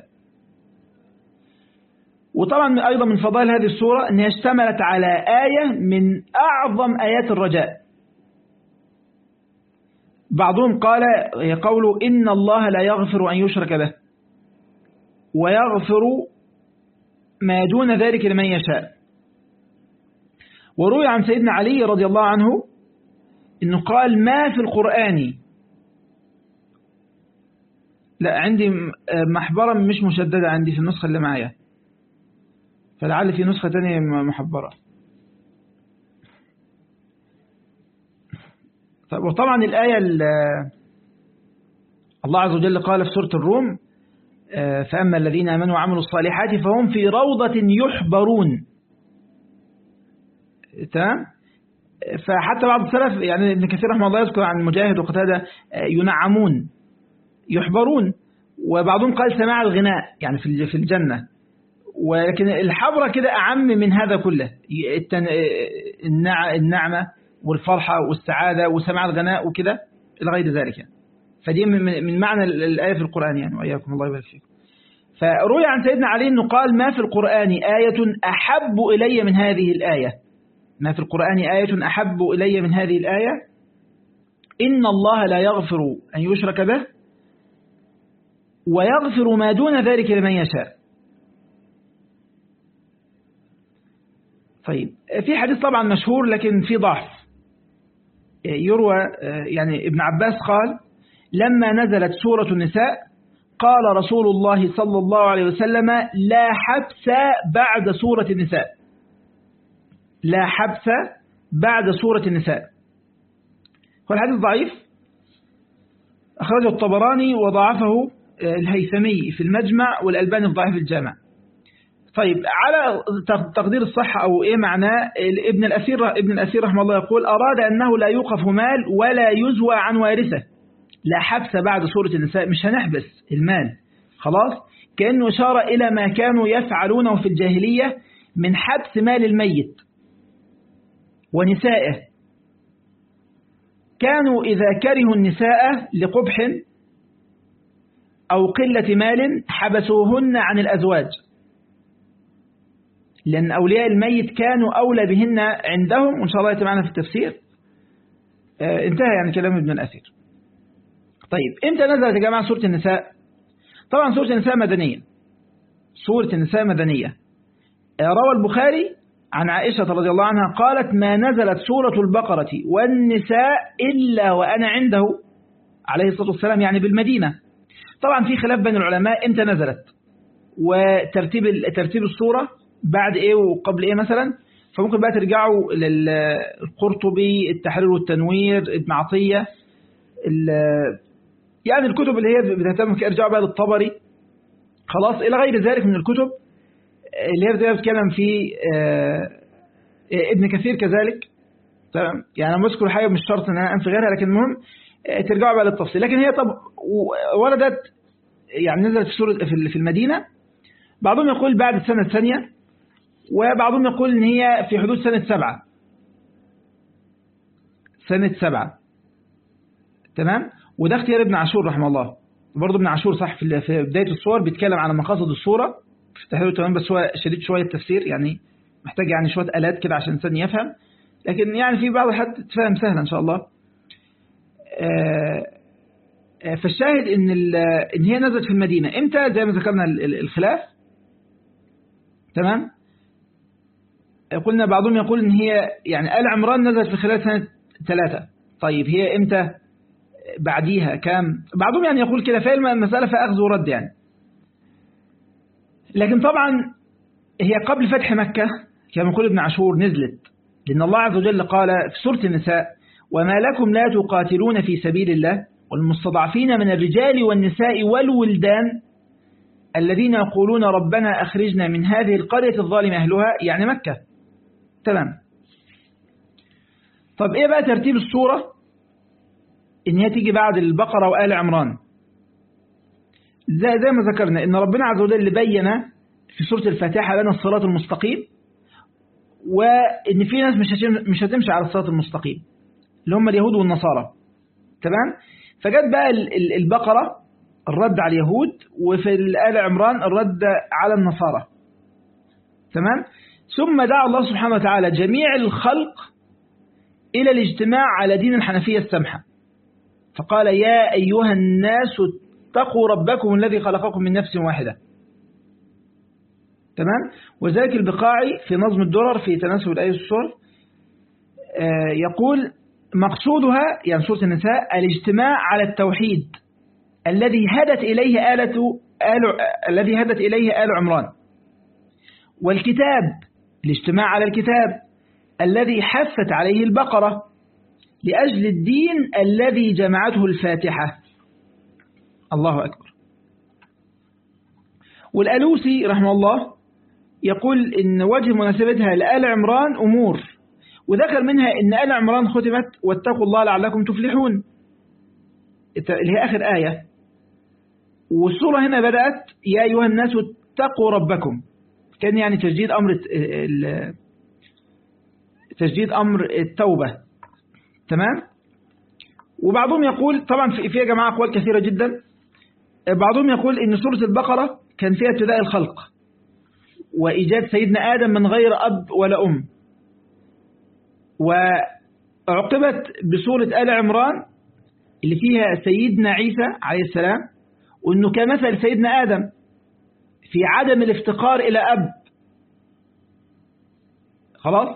وطبعا أيضا من فضائل هذه السورة أنها اشتملت على آية من أعظم آيات الرجاء بعضهم قال قوله إن الله لا يغفر أن يشرك به ويغفر ما دون ذلك لمن يشاء وروي عن سيدنا علي رضي الله عنه إنه قال ما في القرآن لا عندي محبرة مش مشددة عندي في النسخة اللي معايا فلعل في نسخة تانية محبرة وطبعا الآية الله عز وجل قال في سورة الروم فأما الذين آمنوا وعملوا الصالحات فهم في روضة يحبرون تمام فحتى بعض السلف يعني ابن كثير رحمه الله يذكر عن مجاهد وقتادة ينعمون يحبرون وبعضهم قال سماع الغناء يعني في في الجنة ولكن الحبرة كده أعم من هذا كله النعمة والفرحة والسعادة وسماع الغناء وكده إلى غير ذلك يعني. فدي من معنى الآية في القرآن يعني وإياكم الله يبارك فيكم فروي عن سيدنا علي أنه قال ما في القرآن آية أحب إلي من هذه الآية ما في القرآن آية أحب إلي من هذه الآية إن الله لا يغفر أن يشرك به ويغفر ما دون ذلك لمن يشاء طيب في حديث طبعا مشهور لكن في ضعف يروى يعني ابن عباس قال لما نزلت سورة النساء قال رسول الله صلى الله عليه وسلم لا حبس بعد سورة النساء لا حبس بعد سورة النساء هو الحديث ضعيف أخرجه الطبراني وضعفه الهيثمي في المجمع والألباني في ضعيف الجامع طيب على تقدير الصحة أو إيه معناه ابن الأثير ابن الأثير رحمه الله يقول أراد أنه لا يوقف مال ولا يزوى عن وارثه لا حبس بعد سورة النساء مش هنحبس المال خلاص كأنه إشارة إلى ما كانوا يفعلونه في الجاهلية من حبس مال الميت ونسائه كانوا إذا كرهوا النساء لقبح أو قلة مال حبسوهن عن الأزواج لأن أولياء الميت كانوا أولى بهن عندهم وإن شاء الله يتمعنا في التفسير آه انتهى يعني كلام ابن الأثير طيب امتى نزلت يا جماعة سورة النساء طبعا سورة النساء مدنية سورة النساء مدنية آه روى البخاري عن عائشة رضي الله عنها قالت ما نزلت سورة البقرة والنساء إلا وأنا عنده عليه الصلاة والسلام يعني بالمدينة طبعا في خلاف بين العلماء امتى نزلت وترتيب ترتيب الصورة بعد ايه وقبل ايه مثلا فممكن بقى ترجعوا للقرطبي التحرير والتنوير ابن عطية يعني الكتب اللي هي بتهتم ارجعوا بقى للطبري خلاص إلى غير ذلك من الكتب اللي هي بتتكلم في ابن كثير كذلك تمام يعني انا بذكر حاجه مش شرط ان انا انفي غيرها لكن المهم ترجعوا بقى للتفصيل لكن هي طب وردت يعني نزلت في سوره في المدينه بعضهم يقول بعد السنه الثانيه وبعضهم يقول ان هي في حدود سنه سبعه سنه سبعه تمام وده اختيار ابن عاشور رحمه الله برضه ابن عاشور صح في بدايه الصور بيتكلم على مقاصد الصوره في التحرير تمام بس هو شديد شويه التفسير يعني محتاج يعني شويه الات كده عشان الانسان يفهم لكن يعني في بعض الحد تفهم سهلا ان شاء الله فالشاهد ان ان هي نزلت في المدينه امتى زي ما ذكرنا الخلاف تمام قلنا بعضهم يقول ان هي يعني آل عمران نزلت في خلال سنه ثلاثة طيب هي امتى بعديها كام بعضهم يعني يقول كده فهي المسألة في أخذ ورد يعني لكن طبعا هي قبل فتح مكة كما يقول ابن عاشور نزلت لأن الله عز وجل قال في سورة النساء وما لكم لا تقاتلون في سبيل الله والمستضعفين من الرجال والنساء والولدان الذين يقولون ربنا أخرجنا من هذه القرية الظالم أهلها يعني مكة تمام طب إيه بقى ترتيب السورة إن هي تيجي بعد البقرة وآل عمران زي, زي ما ذكرنا إن ربنا عز وجل بين في سورة الفاتحة لنا الصراط المستقيم وإن في ناس مش مش هتمشي على الصراط المستقيم اللي هم اليهود والنصارى تمام فجت بقى البقرة الرد على اليهود وفي آل عمران الرد على النصارى تمام ثم دعا الله سبحانه وتعالى جميع الخلق إلى الاجتماع على دين الحنفية السمحة فقال يا أيها الناس اتقوا ربكم الذي خلقكم من نفس واحدة تمام وذلك البقاعي في نظم الدرر في تناسب الآية السور يقول مقصودها يعني سورة النساء الاجتماع على التوحيد الذي هدت إليه آلة آل الذي هدت إليه آل عمران والكتاب الاجتماع على الكتاب الذي حثت عليه البقرة لأجل الدين الذي جمعته الفاتحة الله أكبر والألوسي رحمه الله يقول إن وجه مناسبتها لآل عمران أمور وذكر منها إن آل عمران ختمت واتقوا الله لعلكم تفلحون اللي هي آخر آية والسورة هنا بدأت يا أيها الناس اتقوا ربكم كان يعني تجديد أمر تجديد أمر التوبة تمام وبعضهم يقول طبعا في يا جماعة أقوال كثيرة جدا بعضهم يقول إن سورة البقرة كان فيها ابتداء الخلق وإيجاد سيدنا آدم من غير أب ولا أم وعقبت بسورة آل عمران اللي فيها سيدنا عيسى عليه السلام وأنه كمثل سيدنا آدم في عدم الافتقار إلى أب خلاص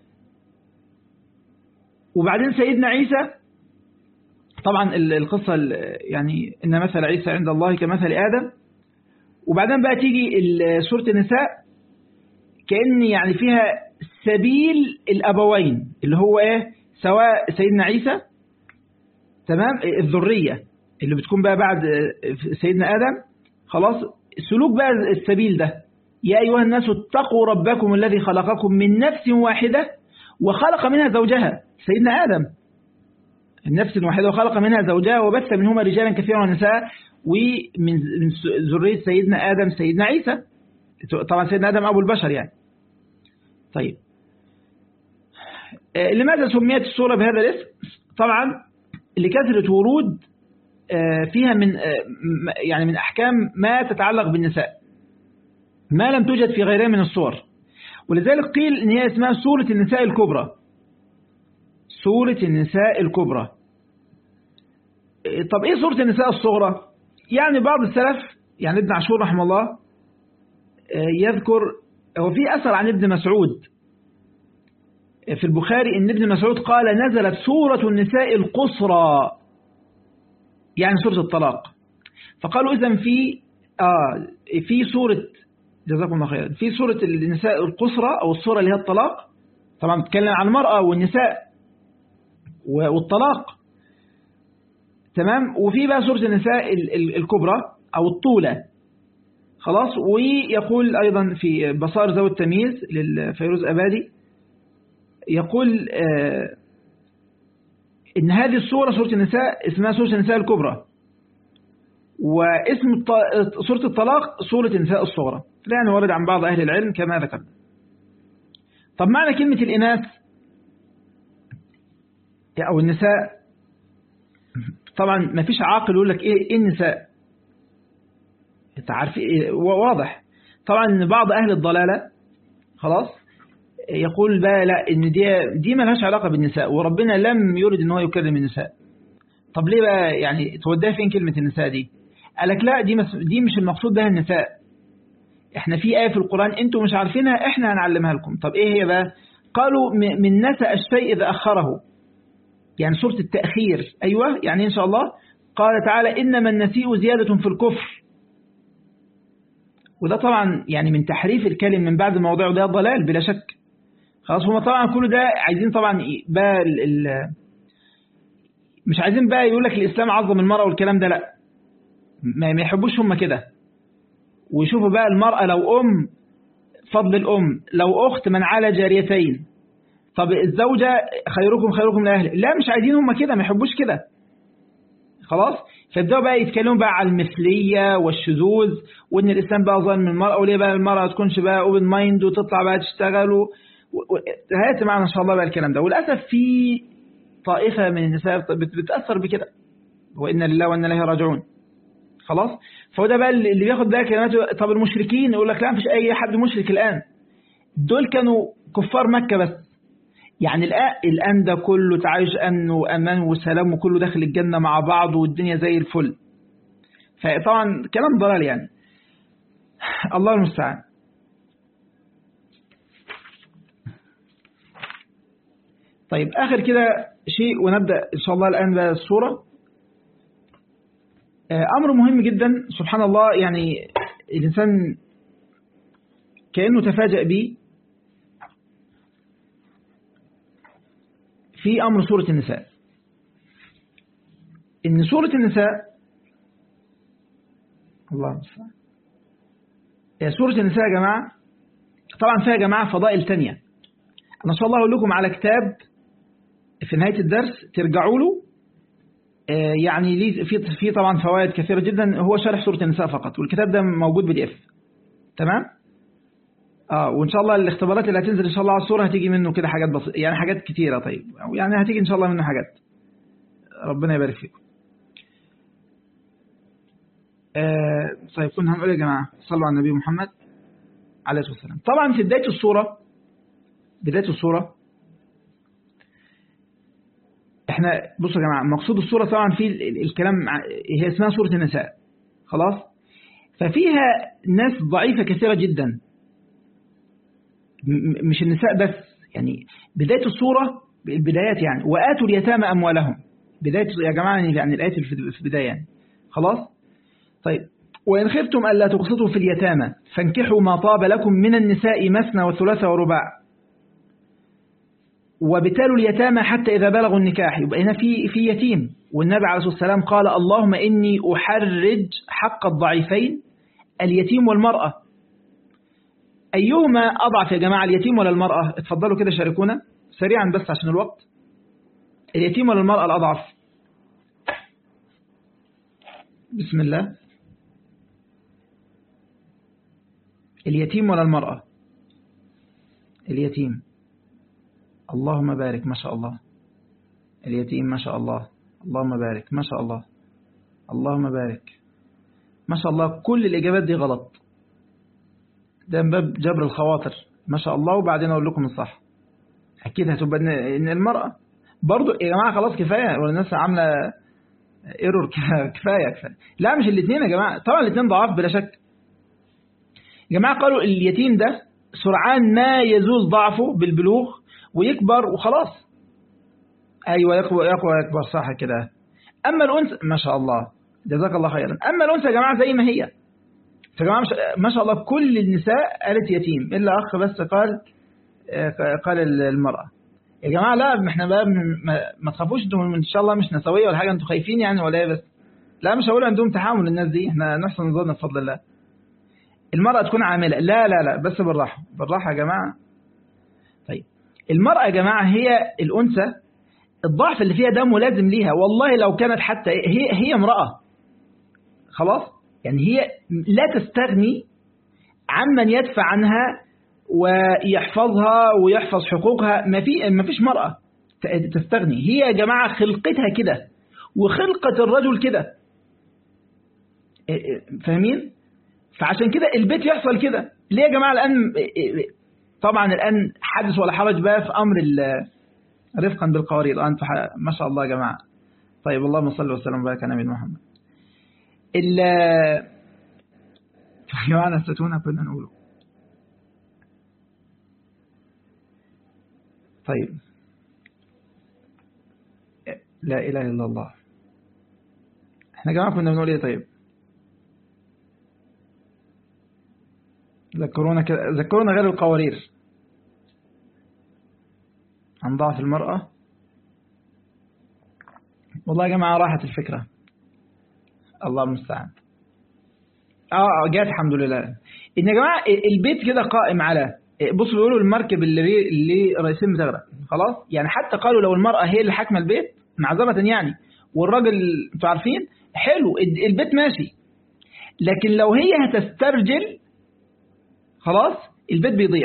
وبعدين سيدنا عيسى طبعا القصة يعني إن مثل عيسى عند الله كمثل آدم وبعدين بقى تيجي سورة النساء كأن يعني فيها سبيل الأبوين اللي هو إيه سواء سيدنا عيسى تمام الذرية اللي بتكون بقى بعد سيدنا آدم خلاص سلوك بقى السبيل ده يا أيها الناس اتقوا ربكم الذي خلقكم من نفس واحدة وخلق منها زوجها سيدنا آدم النفس الواحدة وخلق منها زوجها وبث منهما رجالا كثيرا ونساء ومن ذرية سيدنا آدم سيدنا عيسى طبعا سيدنا آدم أبو البشر يعني طيب لماذا سميت السورة بهذا الاسم طبعا لكثرة ورود فيها من يعني من أحكام ما تتعلق بالنساء ما لم توجد في غيرها من الصور ولذلك قيل إن هي اسمها سورة النساء الكبرى سورة النساء الكبرى طب إيه سورة النساء الصغرى يعني بعض السلف يعني ابن عاشور رحمه الله يذكر هو في أثر عن ابن مسعود في البخاري ان ابن مسعود قال نزلت سورة النساء القصرى يعني سورة الطلاق فقالوا إذا في آه في سورة جزاكم الله خيرا في سورة النساء القصرى أو السورة اللي هي الطلاق طبعا بتتكلم عن المرأة والنساء والطلاق تمام وفي بقى سورة النساء الكبرى أو الطولة خلاص ويقول أيضا في بصائر ذوي التمييز للفيروز أبادي يقول آه إن هذه السورة سورة النساء اسمها سورة النساء الكبرى واسم سورة الطلاق سورة النساء الصغرى يعني ورد عن بعض أهل العلم كما ذكرنا طب معنى كلمة الإناث أو النساء طبعا ما فيش عاقل يقول لك إيه النساء انت عارف إيه واضح طبعا بعض أهل الضلالة خلاص يقول بقى لا ان دي دي ما لهاش علاقة بالنساء وربنا لم يرد ان هو يكرم النساء طب ليه بقى يعني توديها فين كلمة النساء دي قال لك لا دي مس... دي مش المقصود بها النساء احنا في آية في القرآن انتم مش عارفينها احنا هنعلمها لكم طب ايه هي بقى قالوا من نسأ الشيء إذا أخره يعني سورة التأخير أيوة يعني إن شاء الله قال تعالى إنما النسيء زيادة في الكفر وده طبعا يعني من تحريف الكلم من بعد موضوعه ده ضلال بلا شك خلاص هما طبعا كل ده عايزين طبعا بقى ال ال مش عايزين بقى يقول لك الإسلام عظم المرأة والكلام ده لا ما يحبوش هم كده ويشوفوا بقى المرأة لو أم فضل الأم لو أخت من على جاريتين طب الزوجة خيركم خيركم لأهله لا مش عايزين هم كده ما يحبوش كده خلاص فيبدأوا بقى يتكلموا بقى على المثلية والشذوذ وإن الإسلام بقى ظالم المرأة وليه بقى المرأة تكونش بقى اوبن مايند وتطلع بقى تشتغل و... هيأتي معنا إن شاء الله بقى الكلام ده وللأسف في طائفة من النساء بتأثر بكده وإن لله وإن إليه راجعون خلاص فهو ده بقى اللي بياخد بقى كلماته طب المشركين يقول لك لا مفيش أي حد مشرك الآن دول كانوا كفار مكة بس يعني الآن, الآن ده كله تعايش أمن وأمان وسلام وكله داخل الجنة مع بعض والدنيا زي الفل فطبعا كلام ضلال يعني الله المستعان طيب آخر كده شيء ونبدأ إن شاء الله الآن بقى الصورة أمر مهم جدا سبحان الله يعني الإنسان كأنه تفاجأ به في أمر سورة النساء إن سورة النساء الله المستعان سورة النساء يا جماعة طبعا فيها يا جماعة فضائل تانية أنا شاء الله أقول لكم على كتاب في نهاية الدرس ترجعوا له يعني ليه في في طبعا فوائد كثيرة جدا هو شرح سورة النساء فقط والكتاب ده موجود بي دي اف تمام اه وان شاء الله الاختبارات اللي هتنزل ان شاء الله على الصورة هتيجي منه كده حاجات بسيطة يعني حاجات كتيرة طيب يعني هتيجي ان شاء الله منه حاجات ربنا يبارك فيكم آه طيب كنا هنقول يا جماعة صلوا على النبي محمد عليه الصلاة والسلام طبعا في بداية الصورة بداية الصورة احنا بصوا يا جماعة مقصود الصورة طبعا في الكلام هي اسمها سورة النساء خلاص ففيها ناس ضعيفة كثيرة جدا مش النساء بس يعني بداية الصورة البدايات يعني وآتوا اليتامى أموالهم بداية يا جماعة يعني الآية في البداية يعني خلاص طيب وإن خفتم ألا تقسطوا في اليتامى فانكحوا ما طاب لكم من النساء مثنى وثلاث ورباع وبتالوا اليتامى حتى إذا بلغوا النكاح يبقى هنا في في يتيم والنبي عليه الصلاة والسلام قال اللهم إني أحرج حق الضعيفين اليتيم والمرأة أيهما أضعف يا جماعة اليتيم ولا المرأة اتفضلوا كده شاركونا سريعا بس عشان الوقت اليتيم ولا المرأة الأضعف بسم الله اليتيم ولا المرأة اليتيم اللهم بارك ما شاء الله اليتيم ما شاء الله اللهم بارك ما شاء الله اللهم بارك ما شاء الله كل الإجابات دي غلط ده من باب جبر الخواطر ما شاء الله وبعدين أقول لكم الصح أكيد هتبقى إن المرأة برضو يا جماعة خلاص كفاية والناس عاملة ايرور كفاية كفاية لا مش الاثنين يا جماعة طبعا الاثنين ضعاف بلا شك يا جماعة قالوا اليتيم ده سرعان ما يزول ضعفه بالبلوغ ويكبر وخلاص أيوة يقوى يقوى يكبر صح كده أما الأنثى ما شاء الله جزاك الله خيرا أما الأنثى يا جماعة زي ما هي يا جماعة ما شاء الله كل النساء قالت يتيم إلا أخ بس قال قال المرأة يا جماعة لا احنا بقى ما, ما تخافوش انتم ان شاء الله مش نسوية ولا حاجة انتم خايفين يعني ولا ايه بس لا مش هقول عندهم تحامل الناس دي احنا نحسن نظرنا بفضل الله المرأة تكون عاملة لا لا لا بس بالراحة بالراحة يا جماعة طيب المرأة يا جماعة هي الأنثى الضعف اللي فيها ده ملازم ليها والله لو كانت حتى هي هي امرأة خلاص يعني هي لا تستغني عمن يدفع عنها ويحفظها ويحفظ حقوقها ما في ما فيش مرأة تستغني هي يا جماعة خلقتها كده وخلقة الرجل كده فاهمين فعشان كده البيت يحصل كده ليه يا جماعة الآن طبعا الآن حدث ولا حرج بقى في أمر رفقا بالقوارير الآن ما شاء الله يا جماعة طيب اللهم صل وسلم وبارك على نبينا محمد ال يا جماعة نسيتونا كنا نقوله طيب لا إله إلا الله احنا يا جماعة كنا بنقول ايه طيب ذكرونا كده ذكرونا غير القوارير عن ضعف المرأة والله يا جماعة راحت الفكرة الله المستعان اه جات الحمد لله ان يا جماعة البيت كده قائم على بصوا بيقولوا المركب اللي بي اللي رئيسين بتغرق خلاص يعني حتى قالوا لو المرأة هي اللي حاكمة البيت معذرة يعني والراجل انتوا عارفين حلو البيت ماشي لكن لو هي هتسترجل خلاص البيت بيضيع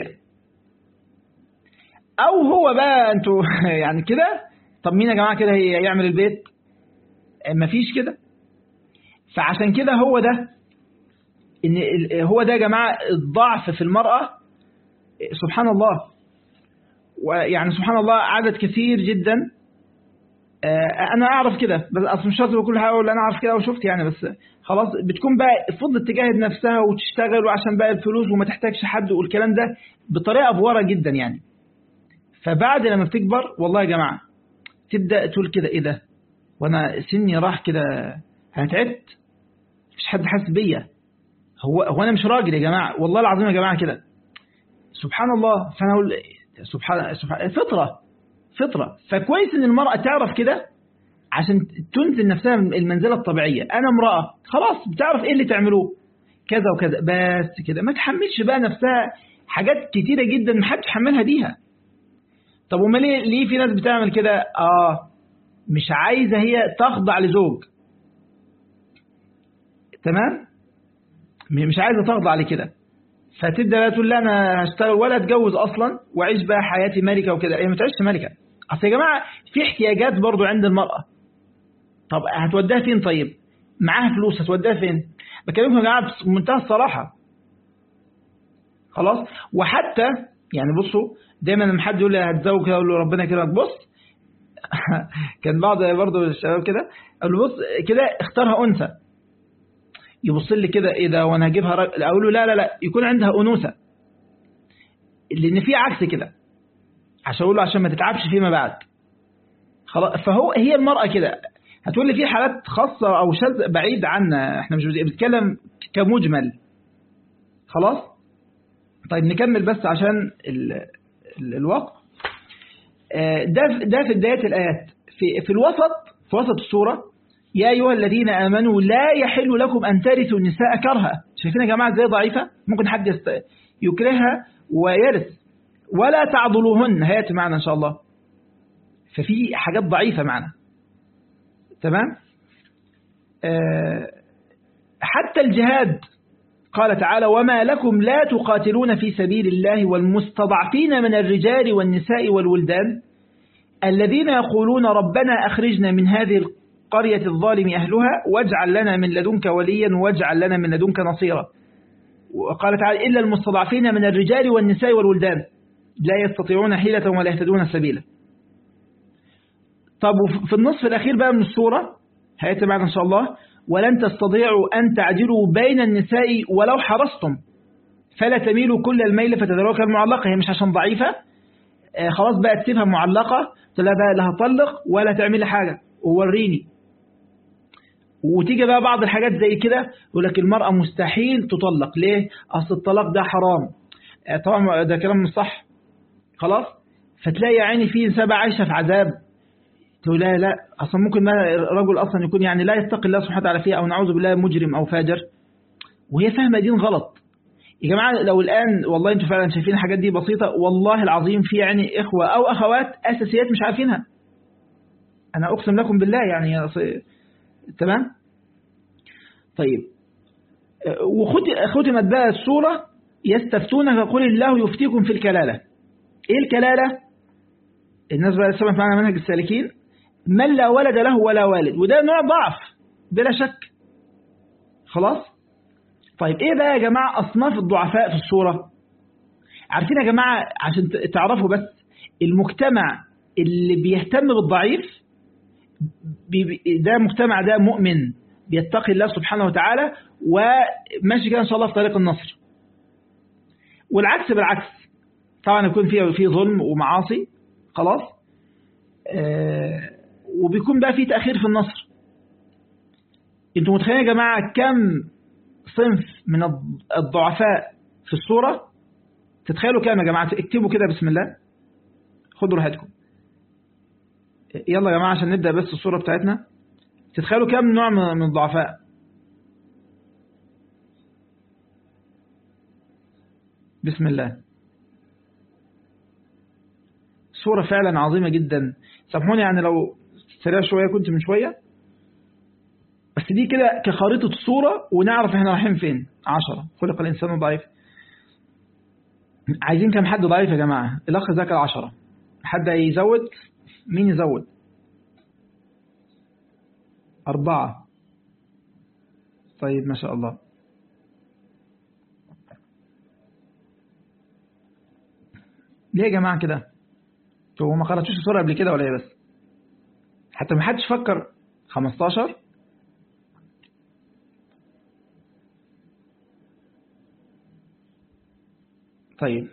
او هو بقى انتوا يعني كده طب مين يا جماعة كده يعمل البيت مفيش كده فعشان كده هو ده ان هو ده يا جماعة الضعف في المرأة سبحان الله ويعني سبحان الله عدد كثير جدا انا اعرف كده بس اصلا مش شرط كل حاجه اقول انا اعرف كده وشفت يعني بس خلاص بتكون بقى فضلت تجاهد نفسها وتشتغل وعشان بقى الفلوس وما تحتاجش حد والكلام ده بطريقه افوره جدا يعني فبعد لما بتكبر والله يا جماعه تبدا تقول كده ايه ده وانا سني راح كده انا تعبت مفيش حد حاسس بيا هو هو انا مش راجل يا جماعه والله العظيم يا جماعه كده سبحان الله فانا اقول سبحان سبحان فطره فطره فكويس ان المراه تعرف كده عشان تنزل نفسها من المنزله الطبيعيه انا امراه خلاص بتعرف ايه اللي تعملوه كذا وكذا بس كده ما تحملش بقى نفسها حاجات كتيره جدا ما حدش يحملها بيها طب وما ليه ليه في ناس بتعمل كده اه مش عايزه هي تخضع لزوج تمام مش عايزه تخضع لكده فتبدا بقى تقول لا انا هشتغل ولا اتجوز اصلا واعيش بقى حياتي ملكه وكده هي ما تعيش ملكه اصل يا جماعه في احتياجات برضو عند المراه طب هتوديها فين طيب معاها فلوس هتوديها فين بكلمكم يا جماعه بمنتهى الصراحه خلاص وحتى يعني بصوا دايما لما حد يقول لي هتزوج كده اقول له ربنا يكرمك بص كان بعض برضه الشباب كده اقول له بص كده اختارها انثى يبص لي كده ايه ده وانا هجيبها رجل اقول له لا لا لا يكون عندها انوثه لان في عكس كده عشان اقول له عشان ما تتعبش فيما بعد خلاص فهو هي المراه كده هتقول لي في حالات خاصه او شاذ بعيد عنا احنا مش بنتكلم كمجمل خلاص طيب نكمل بس عشان ال ال الوقت ده ده في بدايه الايات في في الوسط في وسط السوره يا أيها الذين آمنوا لا يحل لكم أن ترثوا النساء كرها شايفين يا جماعة ازاي ضعيفة ممكن حد يست... يكرهها ويرث ولا تعضلوهن هيات معنا إن شاء الله ففي حاجات ضعيفة معنا تمام أه حتى الجهاد قال تعالى وما لكم لا تقاتلون في سبيل الله والمستضعفين من الرجال والنساء والولدان الذين يقولون ربنا أخرجنا من هذه قرية الظالم أهلها واجعل لنا من لدنك وليا واجعل لنا من لدنك نصيرا وقال تعالى إلا المستضعفين من الرجال والنساء والولدان لا يستطيعون حيلة ولا يهتدون سبيلا طب في النصف الأخير بقى من السورة هيأتي بعد إن شاء الله ولن تستطيعوا أن تعدلوا بين النساء ولو حرصتم فلا تميلوا كل الميل فتذروها كالمعلقة هي مش عشان ضعيفة آه خلاص بقى تسيبها معلقة لا بقى لا هطلق ولا تعملي حاجة ووريني وتيجي بقى بعض الحاجات زي كده يقول لك المرأة مستحيل تطلق ليه أصل الطلاق ده حرام طبعا ده كلام مش صح خلاص فتلاقي يا عيني في إنسان بقى عايشة في عذاب تقول لا لا أصلا ممكن ما رجل أصلا يكون يعني لا يتقي الله سبحانه وتعالى فيها أو نعوذ بالله مجرم أو فاجر وهي فاهمة دين غلط يا جماعة لو الآن والله أنتوا فعلا شايفين الحاجات دي بسيطة والله العظيم في يعني إخوة أو أخوات أساسيات مش عارفينها أنا أقسم لكم بالله يعني تمام طيب وختمت بقى السورة يستفتونك قل الله يفتيكم في الكلالة إيه الكلالة الناس بقى سمعت معنا منهج السالكين من لا ولد له ولا والد وده نوع ضعف بلا شك خلاص طيب ايه بقى يا جماعة اصناف الضعفاء في الصورة عارفين يا جماعة عشان تعرفوا بس المجتمع اللي بيهتم بالضعيف ده مجتمع ده مؤمن بيتقي الله سبحانه وتعالى وماشي كده ان شاء الله في طريق النصر والعكس بالعكس طبعا يكون فيه في ظلم ومعاصي خلاص آه وبيكون بقى في تأخير في النصر انتوا متخيلين يا جماعة كم صنف من الضعفاء في الصورة تتخيلوا كام يا جماعة اكتبوا كده بسم الله خدوا راحتكم يلا يا جماعة عشان نبدأ بس الصورة بتاعتنا تتخيلوا كم نوع من الضعفاء بسم الله صورة فعلا عظيمة جدا سامحوني يعني لو سريع شوية كنت من شوية بس دي كده كخريطة الصورة ونعرف احنا رايحين فين عشرة خلق الإنسان ضعيف عايزين كم حد ضعيف يا جماعة الأخ ذاكر عشرة حد يزود مين يزود أربعة طيب ما شاء الله ليه يا جماعة كده هو ما قرأتوش الصورة قبل كده ولا ايه بس حتى ما حدش فكر 15 طيب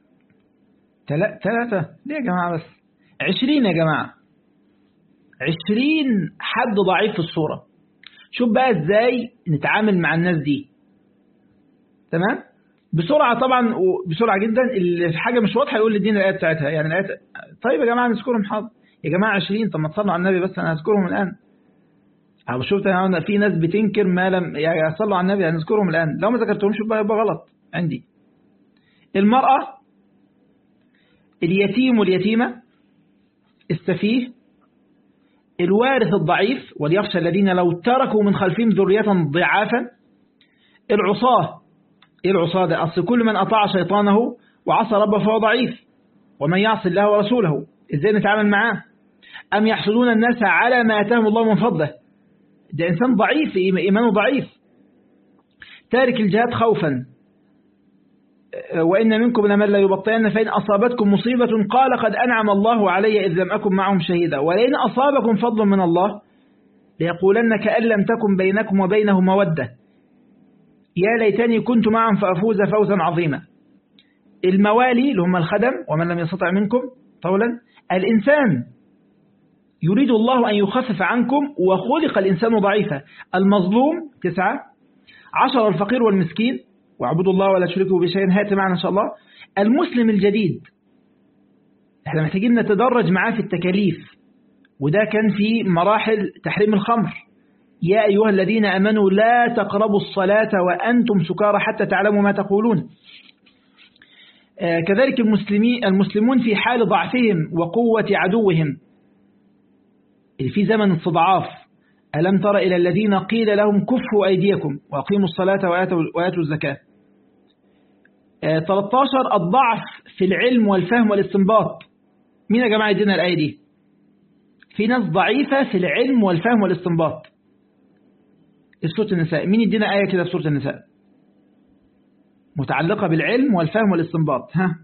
ثلاثة ليه يا جماعة بس عشرين يا جماعة عشرين حد ضعيف في الصورة شوف بقى ازاي نتعامل مع الناس دي تمام بسرعة طبعا وبسرعة جدا الحاجة مش واضحة يقول لي الآيات بتاعتها يعني الآيات طيب يا جماعة نذكرهم حاضر يا جماعة 20 طب ما تصلوا على النبي بس أنا هذكرهم الآن أو شفت أنا في ناس بتنكر ما لم يعني صلوا على النبي هنذكرهم الآن لو ما ذكرتهمش يبقى غلط عندي المرأة اليتيم واليتيمة السفيه الوارث الضعيف وليخشى الذين لو تركوا من خلفهم ذرية ضعافا العصاة ايه العصاة ده أصل كل من أطاع شيطانه وعصى ربه فهو ضعيف ومن يعصي الله ورسوله ازاي نتعامل معاه أم يحسدون الناس على ما أتاهم الله من فضله ده إنسان ضعيف إيمانه ضعيف تارك الجهاد خوفا وإن منكم لمن لا يبطئن فإن أصابتكم مصيبة قال قد أنعم الله علي إذ لم أكن معهم شهيدا ولئن أصابكم فضل من الله ليقولن كأن لم تكن بينكم وبينه مودة يا ليتني كنت معهم فأفوز فوزا عظيما الموالي اللي هم الخدم ومن لم يستطع منكم طولا الإنسان يريد الله أن يخفف عنكم وخلق الإنسان ضعيفا المظلوم تسعة عشر الفقير والمسكين واعبدوا الله ولا تشركوا بشيء هات معنا إن شاء الله المسلم الجديد احنا محتاجين نتدرج معاه في التكاليف وده كان في مراحل تحريم الخمر يا أيها الذين أمنوا لا تقربوا الصلاة وأنتم سكارى حتى تعلموا ما تقولون كذلك المسلمين المسلمون في حال ضعفهم وقوة عدوهم في زمن الصدعاف ألم تر إلى الذين قيل لهم كفوا أيديكم وأقيموا الصلاة وآتوا الزكاة 13 الضعف في العلم والفهم والاستنباط مين يا جماعة يدينا الآية دي في ناس ضعيفة في العلم والفهم والاستنباط سورة النساء مين يدينا آية كده في سورة النساء متعلقة بالعلم والفهم والاستنباط ها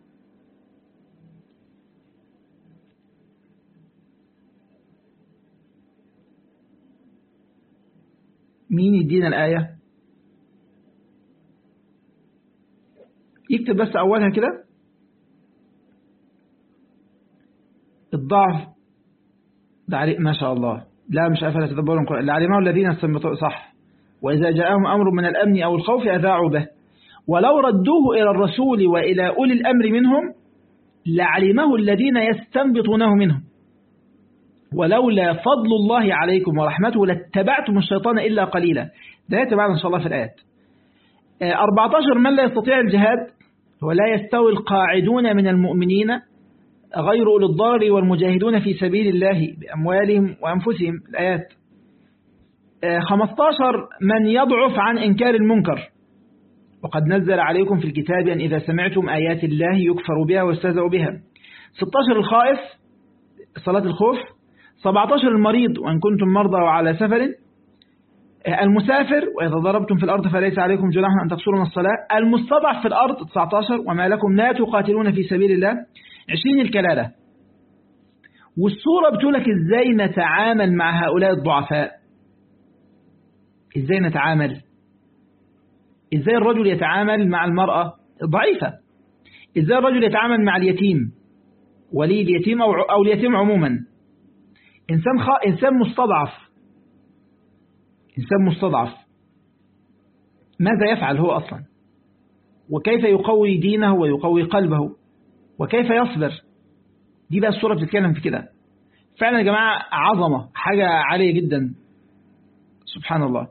مين يدينا الآية يكتب بس أولها كده الضعف ده علي ما شاء الله لا مش أفلا تدبرون القرآن اللي علمه الذين استنبطوا صح وإذا جاءهم أمر من الأمن أو الخوف أذاعوا به ولو ردوه إلى الرسول وإلى أولي الأمر منهم لعلمه الذين يستنبطونه منهم ولولا فضل الله عليكم ورحمته لاتبعتم الشيطان إلا قليلا ده يتبعنا إن شاء الله في الآيات 14 من لا يستطيع الجهاد ولا يستوي القاعدون من المؤمنين غير أولي الضرر والمجاهدون في سبيل الله بأموالهم وأنفسهم الآيات 15 من يضعف عن إنكار المنكر وقد نزل عليكم في الكتاب أن إذا سمعتم آيات الله يكفر بها ويستهزأ بها 16 الخائف صلاة الخوف 17 المريض وأن كنتم مرضى وعلى سفر المسافر وإذا ضربتم في الأرض فليس عليكم جناح أن تقصروا من الصلاة المستضعف في الأرض 19 وما لكم لا تقاتلون في سبيل الله 20 الكلالة والصورة بتقولك إزاي نتعامل مع هؤلاء الضعفاء إزاي نتعامل إزاي الرجل يتعامل مع المرأة ضعيفة إزاي الرجل يتعامل مع اليتيم ولي اليتيم أو, أو اليتيم عموما إنسان, خ... إنسان مستضعف إنسان مستضعف ماذا يفعل هو أصلا وكيف يقوي دينه ويقوي قلبه وكيف يصبر دي بقى الصورة بتتكلم في كده فعلا يا جماعة عظمة حاجة عالية جدا سبحان الله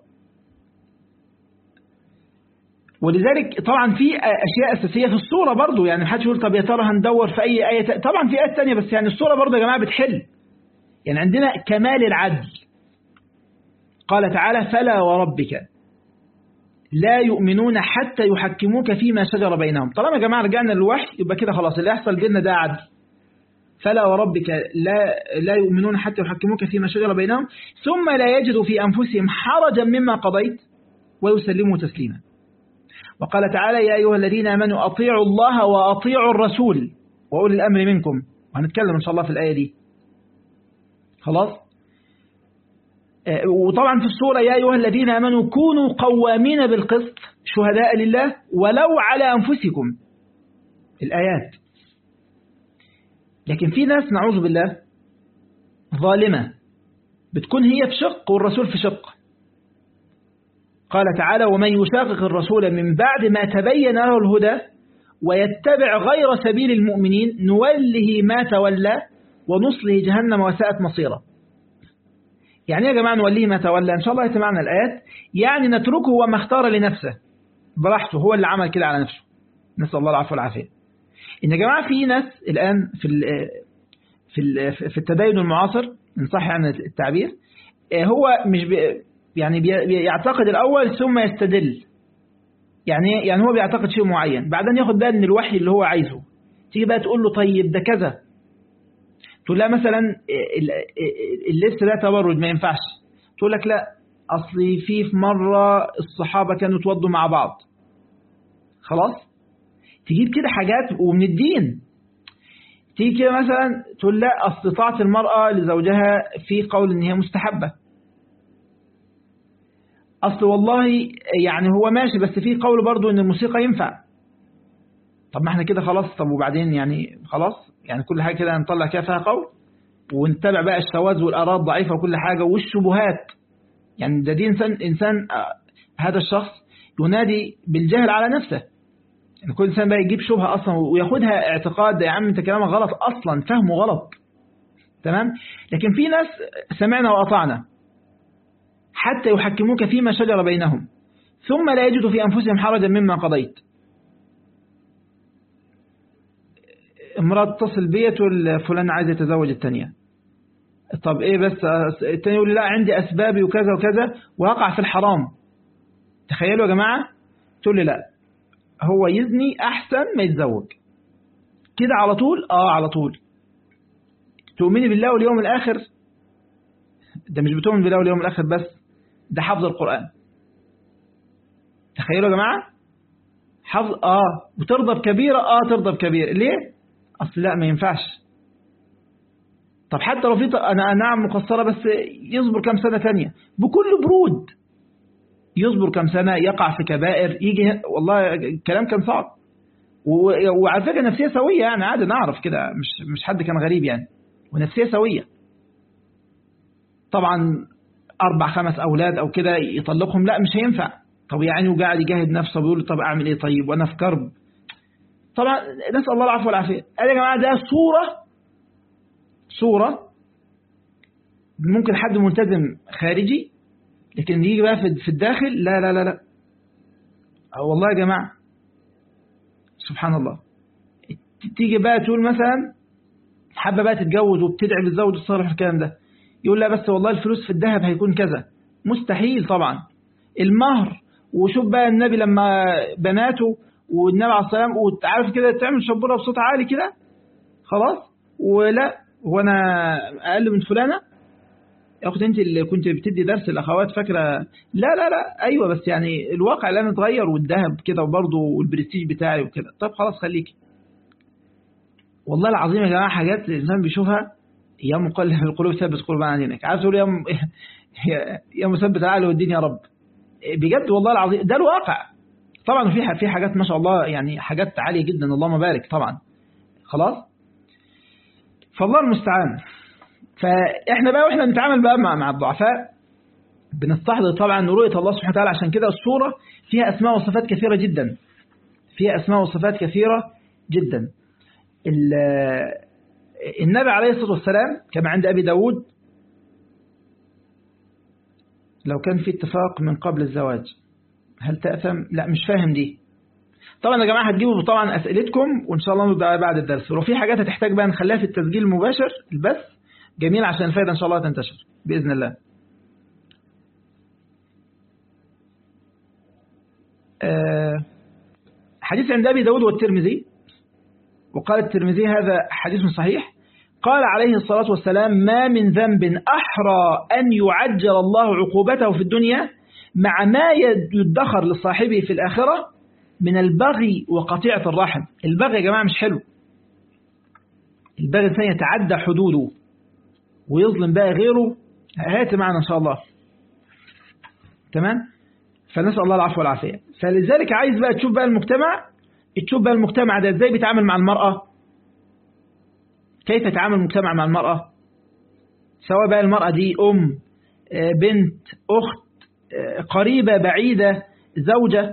ولذلك طبعا في أشياء أساسية في الصورة برضو يعني محدش يقول طب يا ترى هندور في أي آية طبعا في آيات تانية بس يعني الصورة برضو يا جماعة بتحل يعني عندنا كمال العدل قال تعالى فلا وربك لا يؤمنون حتى يحكموك فيما شجر بينهم طالما يا جماعة رجعنا للوحي يبقى كده خلاص اللي يحصل بيننا ده عدل فلا وربك لا لا يؤمنون حتى يحكموك فيما شجر بينهم ثم لا يجدوا في أنفسهم حرجا مما قضيت ويسلموا تسليما وقال تعالى يا أيها الذين آمنوا أطيعوا الله وأطيعوا الرسول وأولي الأمر منكم وهنتكلم إن شاء الله في الآية دي خلاص وطبعا في السورة يا أيها الذين آمنوا كونوا قوامين بالقسط شهداء لله ولو على أنفسكم الآيات لكن في ناس نعوذ بالله ظالمة بتكون هي في شق والرسول في شق قال تعالى ومن يشاقق الرسول من بعد ما تبين له الهدى ويتبع غير سبيل المؤمنين نوله ما تولى ونصله جهنم وساءت مصيره يعني يا جماعة نوليه ما تولى إن شاء الله يتمعنا الآيات يعني نتركه وما اختار لنفسه براحته هو اللي عمل كده على نفسه نسأل الله العفو والعافية إن يا جماعة في ناس الآن في في في التدين المعاصر إن صح يعني التعبير هو مش بي يعني بيعتقد الأول ثم يستدل يعني يعني هو بيعتقد شيء معين بعدين ياخد بقى من الوحي اللي هو عايزه تيجي بقى تقول له طيب ده كذا تقول لها مثلا اللبس ده تبرج ما ينفعش تقول لك لا أصلي في في مرة الصحابة كانوا توضوا مع بعض خلاص تجيب كده حاجات ومن الدين تيجي كده مثلا تقول لا أصل طاعة المرأة لزوجها في قول إن هي مستحبة أصل والله يعني هو ماشي بس في قول برضو إن الموسيقى ينفع طب ما احنا كده خلاص طب وبعدين يعني خلاص يعني كل حاجة كده نطلع كده فيها قول ونتبع بقى الشواذ والآراء الضعيفة وكل حاجة والشبهات يعني ده دي إنسان, إنسان هذا الشخص ينادي بالجهل على نفسه يعني كل إنسان بقى يجيب شبهة أصلا وياخدها اعتقاد يا عم أنت كلامك غلط أصلا فهمه غلط تمام لكن في ناس سمعنا وأطعنا حتى يحكموك فيما شجر بينهم ثم لا يجد في أنفسهم حرجا مما قضيت امرأة تتصل بي تقول فلان عايز يتزوج الثانية طب ايه بس الثاني يقول لا عندي اسبابي وكذا وكذا ويقع في الحرام تخيلوا يا جماعة تقول لي لا هو يزني احسن ما يتزوج كده على طول اه على طول تؤمني بالله واليوم الاخر ده مش بتؤمن بالله واليوم الاخر بس ده حفظ القرآن تخيلوا يا جماعة حفظ اه وترضى بكبيرة اه ترضى بكبيرة ليه اصل لا ما ينفعش طب حتى لو في انا نعم مقصرة بس يصبر كم سنة تانية بكل برود يصبر كم سنة يقع في كبائر يجي والله الكلام كان صعب وعلى فكرة نفسية سوية يعني عادي نعرف كده مش مش حد كان غريب يعني ونفسية سوية طبعا أربع خمس أولاد أو كده يطلقهم لا مش هينفع طب يعني وقاعد يجاهد نفسه ويقول طب أعمل إيه طيب وأنا في كرب طبعا نسأل الله العفو والعافية قال يا جماعة ده صورة صورة ممكن حد ملتزم خارجي لكن يجي بقى في الداخل لا لا لا لا والله يا جماعة سبحان الله تيجي بقى تقول مثلا حابة بقى تتجوز وبتدعي بالزوج الصالح الكلام ده يقول لا بس والله الفلوس في الذهب هيكون كذا مستحيل طبعا المهر وشوف بقى النبي لما بناته والنبي عليه السلام وتعرف كده تعمل شبورة بصوت عالي كده خلاص ولا هو انا اقل من فلانة يا اخت انت اللي كنت بتدي درس الاخوات فاكره لا لا لا ايوه بس يعني الواقع الان اتغير والذهب كده وبرضه والبرستيج بتاعي وكده طب خلاص خليكي والله العظيم يا جماعه حاجات الانسان بيشوفها يا مقلب القلوب ثبت قلوبنا عن دينك عايز تقول يا م... يا مثبت العقل والدين يا رب بجد والله العظيم ده الواقع طبعا في في حاجات ما شاء الله يعني حاجات عاليه جدا اللهم بارك طبعا خلاص فالله المستعان فاحنا بقى واحنا بنتعامل بقى مع مع الضعفاء بنستحضر طبعا رؤيه الله سبحانه وتعالى عشان كده الصوره فيها اسماء وصفات كثيره جدا فيها اسماء وصفات كثيره جدا النبي عليه الصلاه والسلام كما عند ابي داود لو كان في اتفاق من قبل الزواج هل تأثم؟ لا مش فاهم دي طبعا يا جماعة هتجيبوا طبعا أسئلتكم وإن شاء الله نبدأ بعد الدرس ولو في حاجات هتحتاج بقى نخليها في التسجيل المباشر البث جميل عشان الفائدة إن شاء الله تنتشر بإذن الله أه حديث عند أبي داود والترمذي وقال الترمذي هذا حديث صحيح قال عليه الصلاة والسلام ما من ذنب أحرى أن يعجل الله عقوبته في الدنيا مع ما يدخر لصاحبه في الآخرة من البغي وقطيعة الرحم البغي يا جماعة مش حلو البغي الإنسان يتعدى حدوده ويظلم بقى غيره هات معنا إن شاء الله تمام فنسأل الله العفو والعافية فلذلك عايز بقى تشوف بقى المجتمع تشوف بقى المجتمع ده ازاي بيتعامل مع المرأة كيف يتعامل المجتمع مع المرأة سواء بقى المرأة دي أم بنت أخت قريبة بعيدة زوجة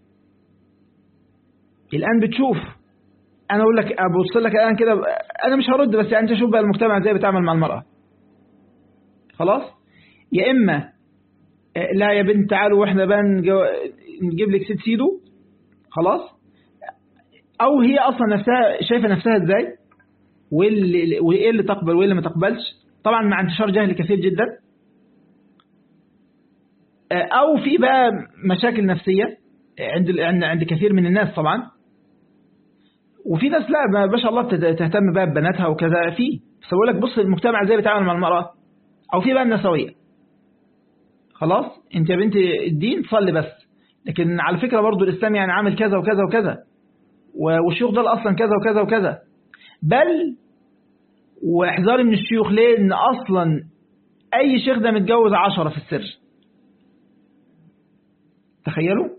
الآن بتشوف أنا أقول لك أبص لك الآن كده أنا مش هرد بس يعني أنت شوف بقى المجتمع ازاي بيتعامل مع المرأة خلاص يا إما لا يا بنت تعالوا وإحنا بقى نجيب لك ست سيدو خلاص أو هي أصلا نفسها شايفة نفسها ازاي واللي وايه اللي تقبل وايه اللي ما تقبلش طبعا مع انتشار جهل كثير جدا او في بقى مشاكل نفسية عند عند كثير من الناس طبعا وفي ناس لا ما شاء الله تهتم بقى ببناتها وكذا في بس بقول لك بص المجتمع ازاي بيتعامل مع المرأة او في بقى النسوية خلاص انت يا بنتي الدين تصلي بس لكن على فكرة برضو الاسلام يعني عامل كذا وكذا وكذا والشيوخ ده اصلا كذا وكذا وكذا بل واحذاري من الشيوخ ليه ان اصلا اي شيخ ده متجوز عشرة في السر تخيلوا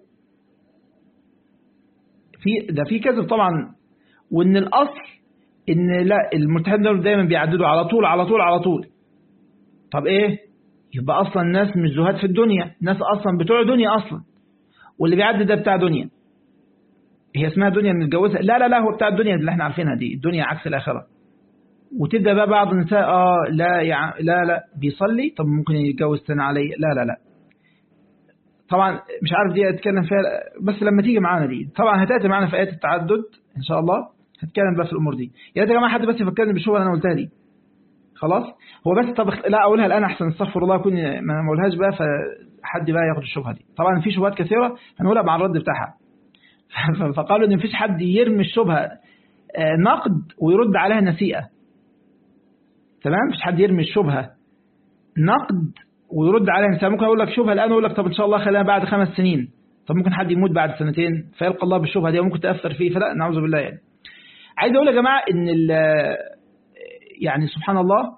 في ده في كذب طبعا وان الاصل ان لا الملتحدين دول دايما بيعددوا على طول على طول على طول طب ايه يبقى اصلا الناس مش زهاد في الدنيا ناس اصلا بتوع دنيا اصلا واللي بيعدد ده بتاع دنيا هي اسمها دنيا نتجوزها لا لا لا هو بتاع الدنيا اللي احنا عارفينها دي الدنيا عكس الآخرة وتبدأ بقى بعض النساء اه لا يع... لا لا بيصلي طب ممكن يتجوز سنة علي لا لا لا طبعا مش عارف دي اتكلم فيها بس لما تيجي معانا دي طبعا هتاتي معانا في آيات التعدد ان شاء الله هتكلم بقى في الامور دي يا ريت يا جماعه حد بس يفكرني بالشبهه اللي انا قلتها دي خلاص هو بس طب لا اقولها الان احسن استغفر الله اكون ما اقولهاش بقى فحد بقى ياخد الشبهه دي طبعا في شبهات كثيره هنقولها مع الرد بتاعها فقالوا ان مفيش حد يرمي الشبهه نقد ويرد عليها نسيئه تمام مفيش حد يرمي الشبهه نقد ويرد عليها نسيئه ممكن اقول لك شبهه الان اقول لك طب ان شاء الله خلينا بعد خمس سنين طب ممكن حد يموت بعد سنتين فيلقى الله بالشبهه دي وممكن تاثر فيه فلا نعوذ بالله يعني عايز اقول يا جماعه ان يعني سبحان الله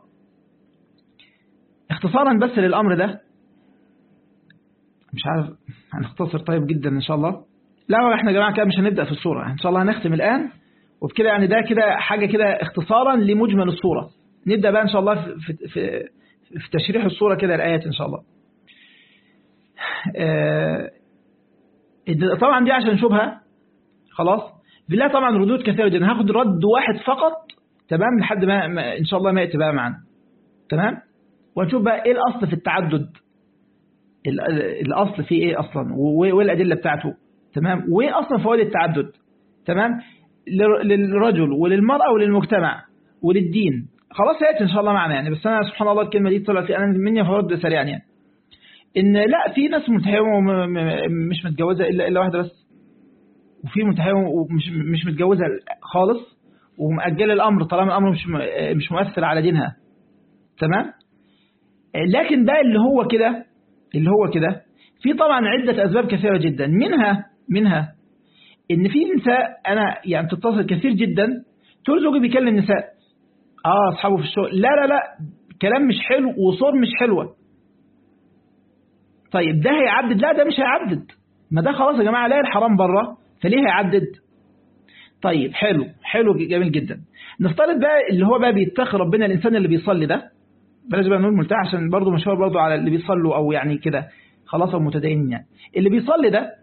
اختصارا بس للامر ده مش عارف هنختصر طيب جدا ان شاء الله لا احنا يا جماعه كده مش هنبدا في الصوره ان شاء الله هنختم الان وبكده يعني ده كده حاجه كده اختصارا لمجمل الصوره نبدا بقى ان شاء الله في في في تشريح الصوره كده الايات ان شاء الله طبعا دي عشان شبهه خلاص بالله طبعا ردود كثيرة جدا هاخد رد واحد فقط تمام لحد ما, ما إن شاء الله ما يأتي بقى معنا تمام ونشوف بقى إيه الأصل في التعدد الأصل فيه إيه أصلا وإيه الأدلة بتاعته تمام وإيه أصلا فوائد التعدد تمام للرجل وللمرأة وللمجتمع وللدين خلاص هيأتي إن شاء الله معنا يعني بس أنا سبحان الله الكلمة دي طلعت أنا مني فرد سريعا يعني إن لا في ناس متحيمة ومش متجوزة إلا إلا واحدة بس وفي متحيمة ومش مش متجوزة خالص ومأجلة الأمر طالما الأمر مش مش مؤثر على دينها تمام لكن ده اللي هو كده اللي هو كده في طبعا عدة أسباب كثيرة جدا منها منها إن في نساء أنا يعني تتصل كثير جدا تقول زوجي بيكلم نساء آه أصحابه في الشغل لا لا لا كلام مش حلو وصور مش حلوة طيب ده هيعدد لا ده مش هيعدد ما ده خلاص يا جماعة لا الحرام بره فليه هيعدد طيب حلو حلو جميل جدا نفترض بقى اللي هو بقى بيتقي ربنا الإنسان اللي بيصلي ده بلاش بقى نقول ملتاح عشان برضه مشهور برضه على اللي بيصلوا أو يعني كده خلاص متدينين يعني اللي بيصلي ده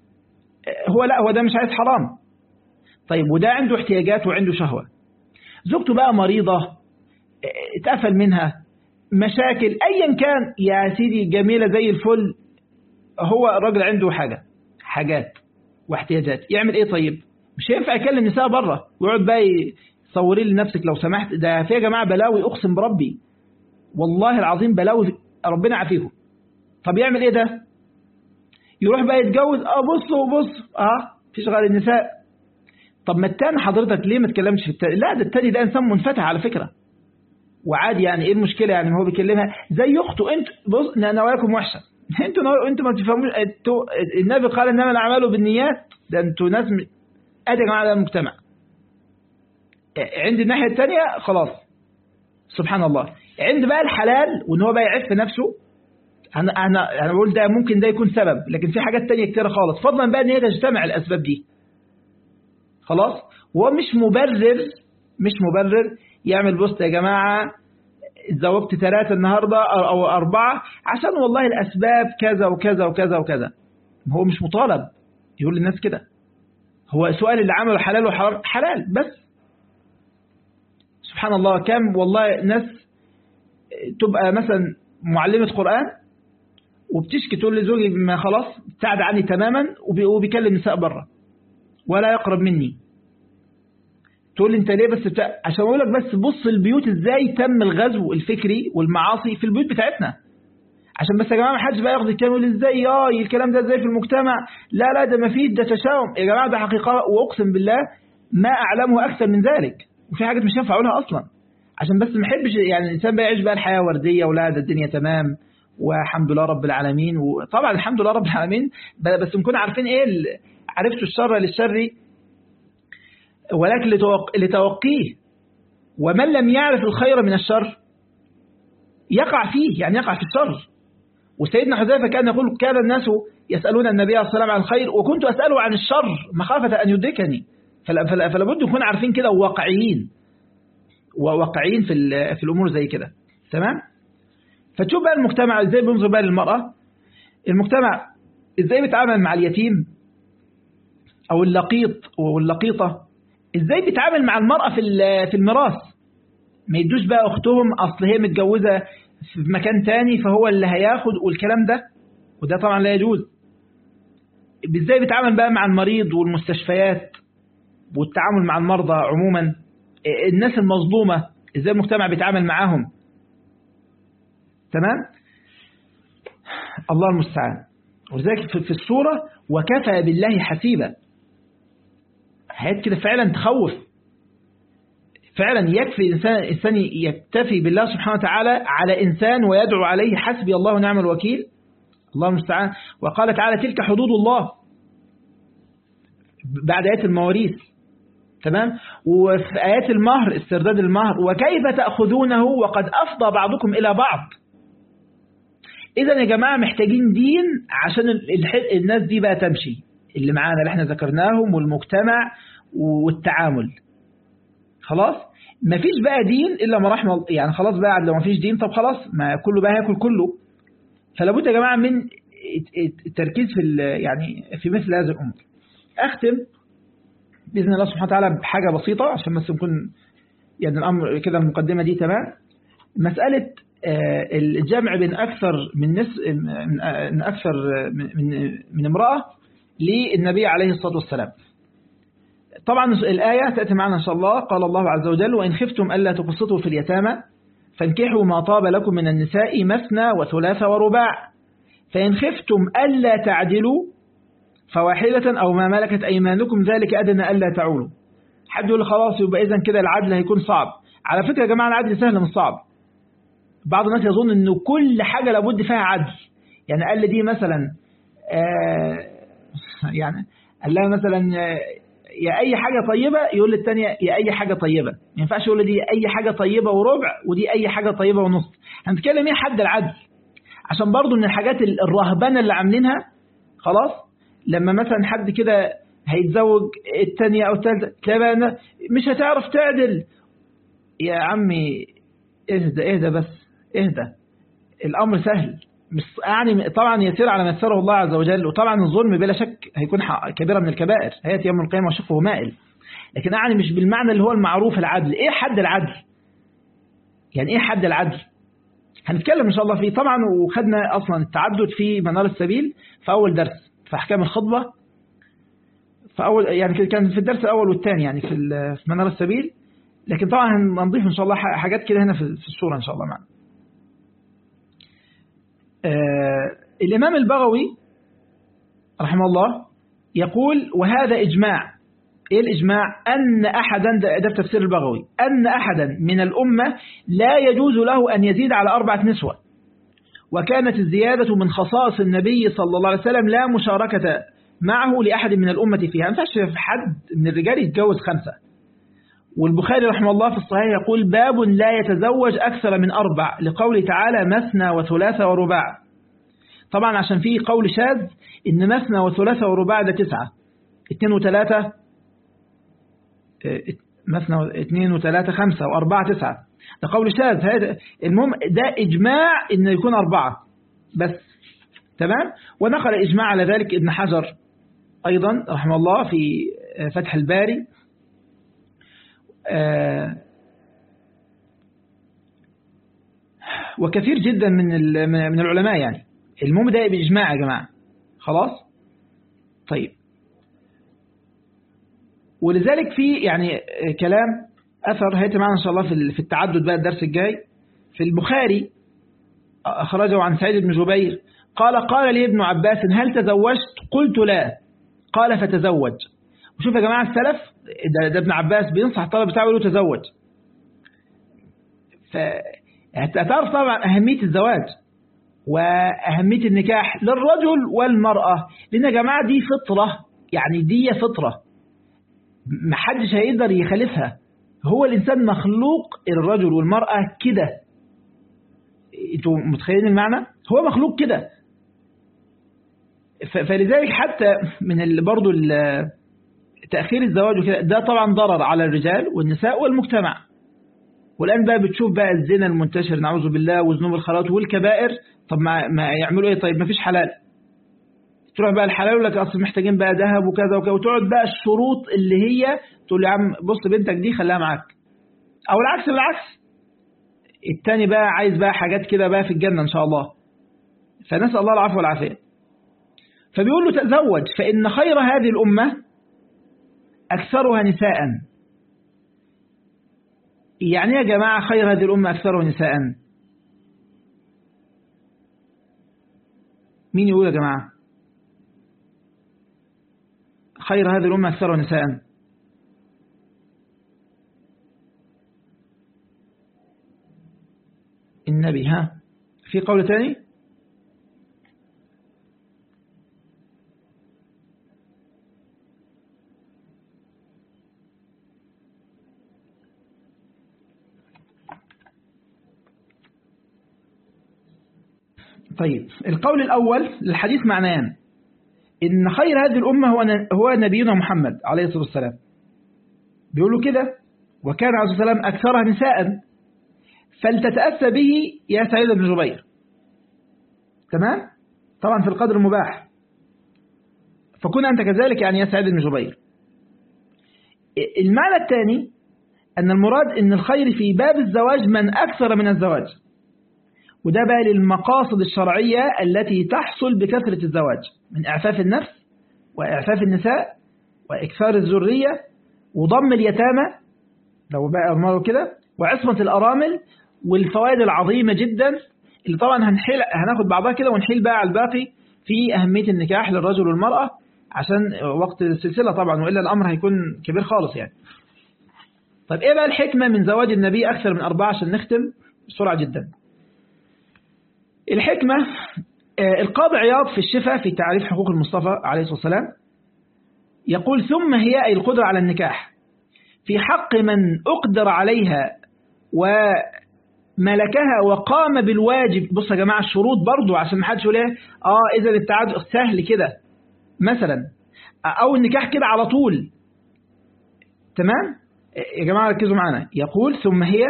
هو لا هو ده مش عايز حرام طيب وده عنده احتياجات وعنده شهوة زوجته بقى مريضة اتقفل منها مشاكل ايا كان يا سيدي جميلة زي الفل هو الراجل عنده حاجة حاجات واحتياجات يعمل ايه طيب مش هينفع يكلم نساء بره ويقعد بقى صوري لنفسك لو سمحت ده في يا جماعة بلاوي اقسم بربي والله العظيم بلاوي ربنا عافيهم طب يعمل ايه ده يروح بقى يتجوز اه بصوا بص اه فيش غير النساء طب ما التاني حضرتك ليه ما تكلمش في التاني لا ده التاني ده انسان منفتح على فكرة وعادي يعني ايه المشكلة يعني هو بيكلمها زي اخته انت بص نواياكم وحشة انتوا نو... انتوا ما تفهموش انتوا النبي قال انما الاعمال بالنيات ده انتوا ناس م... ادي يا جماعه ده المجتمع عند الناحيه الثانيه خلاص سبحان الله عند بقى الحلال وان هو بقى يعف نفسه انا انا انا بقول ده ممكن ده يكون سبب لكن في حاجات تانية كتير خالص فضلا بقى ان هي تجتمع الاسباب دي خلاص وهو مش مبرر مش مبرر يعمل بوست يا جماعه اتزوجت ثلاثة النهاردة أو أربعة عشان والله الأسباب كذا وكذا وكذا وكذا هو مش مطالب يقول للناس كده هو سؤال اللي عمله حلال وحرام حلال بس سبحان الله كم والله ناس تبقى مثلا معلمة قرآن وبتشكي تقول لزوجي ما خلاص ابتعد عني تماما وبيكلم نساء بره ولا يقرب مني تقول لي انت ليه بس بتاع عشان اقول لك بس بص البيوت ازاي تم الغزو الفكري والمعاصي في البيوت بتاعتنا عشان بس يا جماعه ما حدش بقى ياخد الكلام يقول ازاي اه الكلام ده ازاي في المجتمع لا لا ده مفيد ده تشاؤم يا جماعه ده حقيقه واقسم بالله ما اعلمه اكثر من ذلك وفي حاجات مش هينفع اقولها اصلا عشان بس ما احبش يعني الانسان بقى يعيش بقى الحياه ورديه ولا ده الدنيا تمام والحمد لله رب العالمين وطبعا الحمد لله رب العالمين بس نكون عارفين ايه عرفتوا الشر للشر ولكن لتوقيه ومن لم يعرف الخير من الشر يقع فيه يعني يقع في الشر وسيدنا حذيفة كان يقول كان الناس يسألون النبي صلى الله عليه وسلم عن الخير وكنت أسأله عن الشر مخافة أن يدركني فلا, فلا بد نكون عارفين كده وواقعيين وواقعيين في, في الأمور زي كده تمام فتشوف بقى المجتمع ازاي بينظر بقى للمرأة المجتمع ازاي بيتعامل مع اليتيم او اللقيط واللقيطة ازاي بيتعامل مع المرأة في في الميراث ما يدوش بقى اختهم اصل هي متجوزة في مكان تاني فهو اللي هياخد والكلام ده وده طبعا لا يجوز ازاي بيتعامل بقى مع المريض والمستشفيات والتعامل مع المرضى عموما الناس المظلومة ازاي المجتمع بيتعامل معاهم تمام الله المستعان ولذلك في الصورة وكفى بالله حسيبا حياة كده فعلا تخوف فعلا يكفي إنسان, إنسان يكتفي بالله سبحانه وتعالى على إنسان ويدعو عليه حسبي الله ونعم الوكيل الله المستعان وقال تعالى تلك حدود الله بعد آيات المواريث تمام وفي آيات المهر استرداد المهر وكيف تأخذونه وقد أفضى بعضكم إلى بعض إذا يا جماعة محتاجين دين عشان الناس دي بقى تمشي اللي معانا اللي احنا ذكرناهم والمجتمع والتعامل خلاص مفيش بقى دين إلا ما رحم يعني خلاص بقى لو مفيش دين طب خلاص ما كله بقى هياكل كله فلا بد يا جماعة من التركيز في يعني في مثل هذه الأمور أختم بإذن الله سبحانه وتعالى بحاجة بسيطة عشان بس نكون يعني الأمر كده المقدمة دي تمام مسألة الجمع بين أكثر من نس من أكثر من من امرأة للنبي عليه الصلاة والسلام طبعا الآية تأتي معنا إن شاء الله قال الله عز وجل وإن خفتم ألا تقسطوا في اليتامى فانكحوا ما طاب لكم من النساء مثنى وثلاث ورباع فإن خفتم ألا تعدلوا فواحدة أو ما ملكت أيمانكم ذلك أدنى ألا تعولوا حد يقول خلاص يبقى إذن كده العدل هيكون صعب على فكرة يا جماعة العدل سهل مش صعب بعض الناس يظن أنه كل حاجة لابد فيها عدل يعني قال لي دي مثلا آه يعني قال لها مثلا يا أي حاجة طيبة يقول للتانية يا أي حاجة طيبة ما ينفعش يقول دي أي حاجة طيبة وربع ودي أي حاجة طيبة ونص هنتكلم ايه حد العدل عشان برضو من الحاجات الرهبنة اللي عاملينها خلاص لما مثلا حد كده هيتزوج التانية أو التالتة تلاقي مش هتعرف تعدل يا عمي اهدى اهدى بس اهدى الأمر سهل مش يعني طبعا يسير على ما يسره الله عز وجل وطبعا الظلم بلا شك هيكون كبيرة من الكبائر هيأتي يوم القيامة وشقه مائل لكن يعني مش بالمعنى اللي هو المعروف العدل ايه حد العدل يعني ايه حد العدل هنتكلم ان شاء الله فيه طبعا وخدنا اصلا التعدد في منار السبيل في اول درس في احكام الخطبة في اول يعني كان في الدرس الاول والثاني يعني في منار السبيل لكن طبعا هنضيف ان شاء الله حاجات كده هنا في الصورة ان شاء الله معنا آه الإمام البغوي رحمه الله يقول وهذا إجماع إيه الإجماع أن أحدا ده تفسير البغوي أن أحدا من الأمة لا يجوز له أن يزيد على أربعة نسوة وكانت الزيادة من خصائص النبي صلى الله عليه وسلم لا مشاركة معه لأحد من الأمة فيها ما في حد من الرجال يتجوز خمسة والبخاري رحمه الله في الصحيح يقول باب لا يتزوج أكثر من أربع لقوله تعالى مثنى وثلاثة ورباع طبعا عشان فيه قول شاذ إن مثنى وثلاثة ورباع ده تسعة اتنين وثلاثة مثنى اتنين وثلاثة خمسة وأربعة تسعة ده قول شاذ هذا المهم ده إجماع إنه يكون أربعة بس تمام ونقل إجماع على ذلك ابن حجر أيضا رحمه الله في فتح الباري وكثير جدا من من العلماء يعني المهم ده بإجماع يا جماعة خلاص طيب ولذلك في يعني كلام أثر هيتم معنا إن شاء الله في التعدد بقى الدرس الجاي في البخاري أخرجه عن سعيد بن جبير قال قال لي ابن عباس هل تزوجت قلت لا قال فتزوج وشوف يا جماعة السلف ده, ده ابن عباس بينصح الطلب بتاعه يقول له تزوج هتعرف طبعا أهمية الزواج وأهمية النكاح للرجل والمرأة لأن يا جماعة دي فطرة يعني دي فطرة محدش هيقدر يخالفها هو الإنسان مخلوق الرجل والمرأة كده انتوا متخيلين المعنى هو مخلوق كده فلذلك حتى من برضو تأخير الزواج وكده ده طبعا ضرر على الرجال والنساء والمجتمع والآن بقى بتشوف بقى الزنا المنتشر نعوذ بالله وذنوب الخلاط والكبائر طب ما, ما يعملوا ايه طيب ما فيش حلال تروح بقى الحلال يقول لك اصل محتاجين بقى ذهب وكذا وكذا وتقعد بقى الشروط اللي هي تقول يا عم بص بنتك دي خليها معاك او العكس بالعكس التاني بقى عايز بقى حاجات كده بقى في الجنة ان شاء الله فنسأل الله العفو والعافية فبيقول له تزوج فإن خير هذه الأمة أكثرها نساء يعني يا جماعة خير هذه الأمة أكثرها نساء مين يقول يا جماعة خير هذه الأمة أكثرها نساء النبي ها في قول ثاني طيب القول الأول للحديث معنيان إن خير هذه الأمة هو هو نبينا محمد عليه الصلاة والسلام بيقولوا كده وكان عليه الصلاة والسلام أكثرها نساء فلتتأسى به يا سعيد بن جبير تمام طبعا في القدر المباح فكن أنت كذلك يعني يا سعيد بن جبير المعنى الثاني أن المراد أن الخير في باب الزواج من أكثر من الزواج وده بقى للمقاصد الشرعية التي تحصل بكثرة الزواج من إعفاف النفس وإعفاف النساء وإكثار الذرية وضم اليتامى لو بقى أرمله كده وعصمة الأرامل والفوائد العظيمة جدا اللي طبعا هنحيل هناخد بعضها كده ونحيل بقى على الباقي في أهمية النكاح للرجل والمرأة عشان وقت السلسلة طبعا وإلا الأمر هيكون كبير خالص يعني طيب إيه بقى الحكمة من زواج النبي أكثر من أربعة عشان نختم بسرعة جدا الحكمة القاضي عياض في الشفاء في تعريف حقوق المصطفى عليه الصلاة والسلام يقول ثم هي أي القدرة على النكاح في حق من أقدر عليها وملكها وقام بالواجب بص يا جماعة الشروط برضو عشان ما حدش يقول ايه اه اذا التعدد سهل كده مثلا او النكاح كده على طول تمام يا جماعة ركزوا معنا يقول ثم هي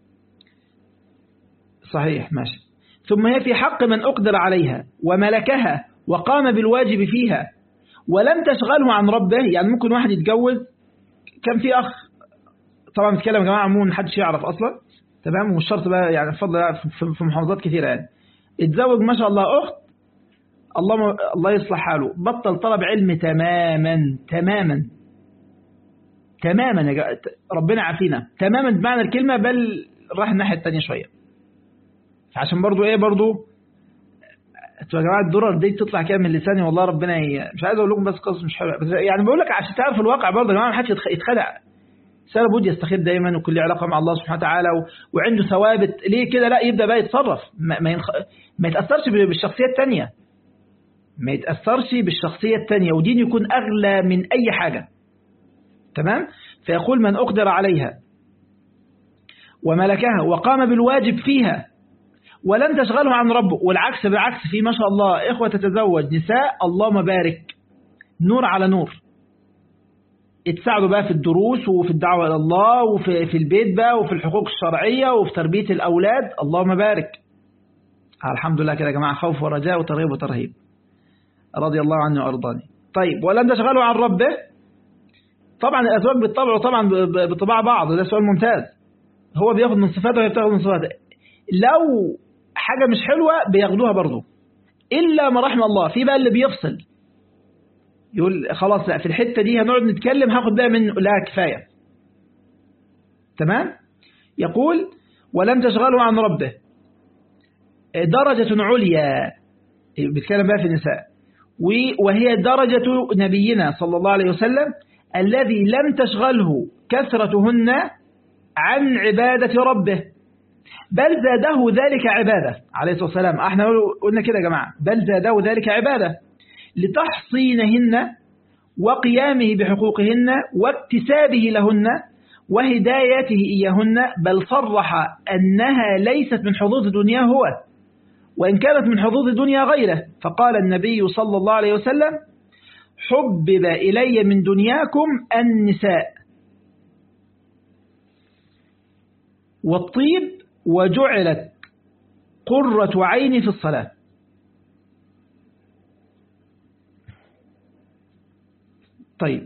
صحيح ماشي ثم هي في حق من أقدر عليها وملكها وقام بالواجب فيها ولم تشغله عن ربه يعني ممكن واحد يتجوز كان في أخ طبعا بتكلم يا جماعة عموما محدش يعرف أصلا تمام ومش شرط بقى يعني بفضل في محافظات كثيرة يعني اتزوج ما شاء الله أخت الله الله يصلح حاله بطل طلب علم تماما تماما تماما يا جماعة ربنا عافينا تماما بمعنى الكلمة بل راح الناحية الثانية شوية عشان برضو ايه برضو انتوا يا جماعه الدرر دي تطلع كده من لساني والله ربنا ي... مش عايز اقول لكم بس قصص مش حلوه بس يعني بقول لك عشان تعرف الواقع برضه يا جماعه ما حدش يتخدع سنة بود يستخير دايما وكل علاقه مع الله سبحانه وتعالى و... وعنده ثوابت ليه كده لا يبدا بقى يتصرف ما, ما, ينخ... ما يتاثرش بالشخصيه الثانيه ما يتاثرش بالشخصيه الثانيه ودين يكون اغلى من اي حاجه تمام فيقول من اقدر عليها وملكها وقام بالواجب فيها ولن تشغله عن ربه والعكس بالعكس في ما شاء الله إخوة تتزوج نساء اللهم بارك نور على نور اتساعدوا بقى في الدروس وفي الدعوة إلى الله وفي في البيت بقى وفي الحقوق الشرعية وفي تربية الأولاد اللهم بارك الحمد لله كده يا جماعة خوف ورجاء وترغيب وترهيب رضي الله عنه وأرضاني طيب ولن تشغله عن ربه طبعا الأزواج بالطبع طبعا بطباع بعض ده سؤال ممتاز هو بياخد من صفاته وهي بتاخد من صفاته لو حاجة مش حلوة بياخدوها برضو إلا ما رحم الله في بقى اللي بيفصل يقول خلاص لا في الحتة دي هنقعد نتكلم هاخد بقى من لا كفاية تمام يقول ولم تشغله عن ربه درجة عليا بيتكلم بقى في النساء وهي درجة نبينا صلى الله عليه وسلم الذي لم تشغله كثرتهن عن عبادة ربه بل زاده ذلك عبادة عليه الصلاة والسلام احنا قلنا كده يا جماعة بل زاده ذلك عبادة لتحصينهن وقيامه بحقوقهن واكتسابه لهن وهدايته إياهن بل صرح أنها ليست من حظوظ الدنيا هو وإن كانت من حظوظ الدنيا غيره فقال النبي صلى الله عليه وسلم حبب إلي من دنياكم النساء والطيب وجعلت قرة عيني في الصلاة طيب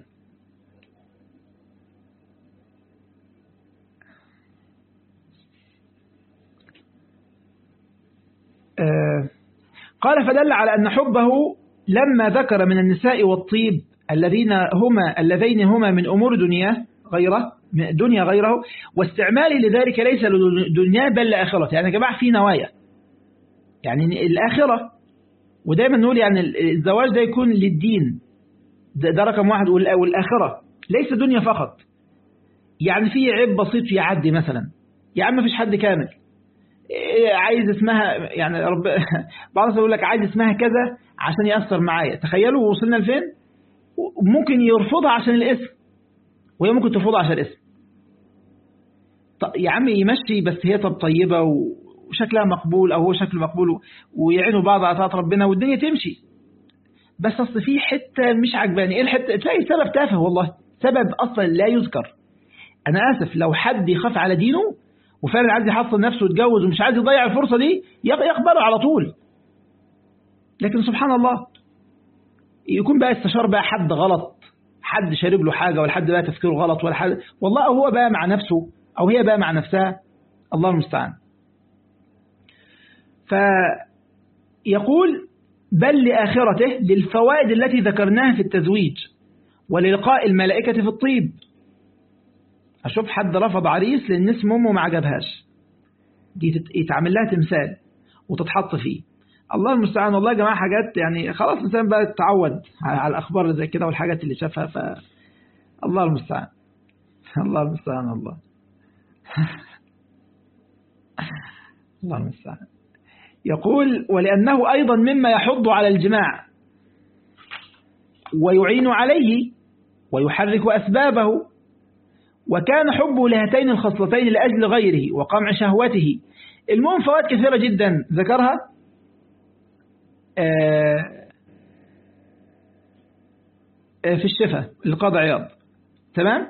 آه قال فدل على أن حبه لما ذكر من النساء والطيب الذين هما اللذين هما من أمور دنياه غيره دنيا غيره واستعماله لذلك ليس لدنيا بل لآخرة يعني يا جماعة في نوايا يعني الآخرة ودايما نقول يعني الزواج ده يكون للدين ده, ده رقم واحد والآخرة ليس دنيا فقط يعني في عيب بسيط يعدي مثلا يا عم مفيش حد كامل عايز اسمها يعني رب بعض الناس يقول لك عايز اسمها كذا عشان يأثر معايا تخيلوا وصلنا لفين ممكن يرفضها عشان الاسم وهي ممكن ترفضها عشان الاسم يا عم يمشي بس هي طب طيبة وشكلها مقبول أو هو شكل مقبول ويعينوا بعض على طاعة ربنا والدنيا تمشي بس أصل في حتة مش عجباني إيه الحتة تلاقي سبب تافه والله سبب أصلا لا يذكر أنا آسف لو حد يخاف على دينه وفعلا عايز يحصل نفسه ويتجوز ومش عايز يضيع الفرصة دي يقبله على طول لكن سبحان الله يكون بقى استشار بقى حد غلط حد شارب له حاجة ولا حد بقى تفكيره غلط ولا حد والله هو بقى مع نفسه أو هي بقى مع نفسها الله المستعان فيقول بل لآخرته للفوائد التي ذكرناها في التزويج وللقاء الملائكة في الطيب أشوف حد رفض عريس لأن اسم أمه ما عجبهاش دي يتعمل لها تمثال وتتحط فيه الله المستعان والله يا جماعة حاجات يعني خلاص الإنسان بقى تعود على الأخبار اللي زي كده والحاجات اللي شافها ف الله المستعان الله المستعان الله الله المستعان يقول ولأنه أيضا مما يحض على الجماع ويعين عليه ويحرك أسبابه وكان حبه لهاتين الخصلتين لأجل غيره وقمع شهوته المهم فوائد كثيرة جدا ذكرها في الشفاء للقاضي عياض تمام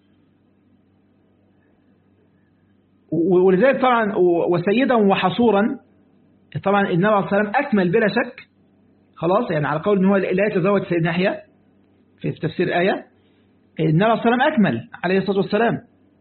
ولذلك طبعا وسيدا وحصورا طبعا النبي عليه الصلاة والسلام أكمل بلا شك خلاص يعني على قول ان هو لا يتزوج سيدنا يحيى في تفسير آية النبي عليه الصلاة والسلام أكمل عليه الصلاة والسلام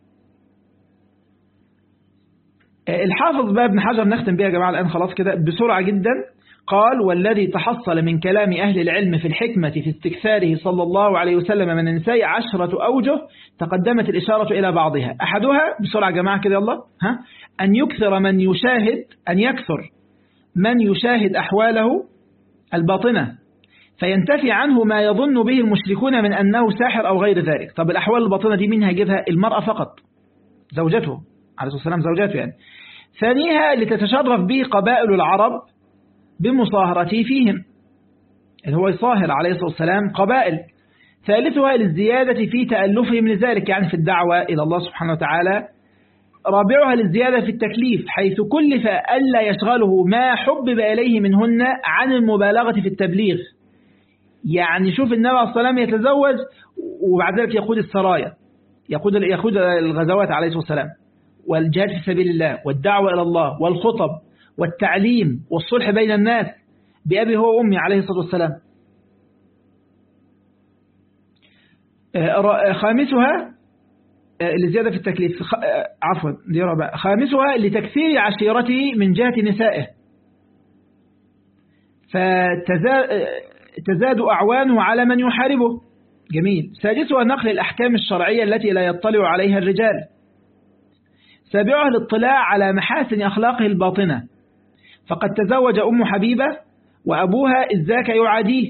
الحافظ بقى ابن حجر نختم بها يا جماعة الآن خلاص كده بسرعة جدا قال والذي تحصل من كلام أهل العلم في الحكمة في استكثاره صلى الله عليه وسلم من النساء عشرة أوجه تقدمت الإشارة إلى بعضها أحدها بسرعة يا جماعة كده يلا ها أن يكثر من يشاهد أن يكثر من يشاهد أحواله الباطنة فينتفي عنه ما يظن به المشركون من أنه ساحر أو غير ذلك طب الأحوال الباطنة دي مين هيجيبها المرأة فقط زوجته عليه الصلاة والسلام زوجته يعني ثانيها لتتشرف به قبائل العرب بمصاهرته فيهم اللي هو يصاهر عليه الصلاة والسلام قبائل ثالثها للزيادة في تألفهم لذلك يعني في الدعوة إلى الله سبحانه وتعالى رابعها للزيادة في التكليف حيث كلف ألا يشغله ما حبب إليه منهن عن المبالغة في التبليغ يعني شوف النبي عليه الصلاة والسلام يتزوج وبعد ذلك يقود السرايا يقود يقود الغزوات عليه الصلاة والسلام والجهاد في سبيل الله والدعوة إلى الله والخطب والتعليم والصلح بين الناس بأبي هو وأمي عليه الصلاة والسلام خامسها لزيادة في التكليف عفوا دي رابع خامسها لتكثير عشيرته من جهة نسائه فتزاد أعوانه على من يحاربه جميل سادسها نقل الأحكام الشرعية التي لا يطلع عليها الرجال سابعها الاطلاع على محاسن أخلاقه الباطنة فقد تزوج أم حبيبة وأبوها إذ ذاك يعاديه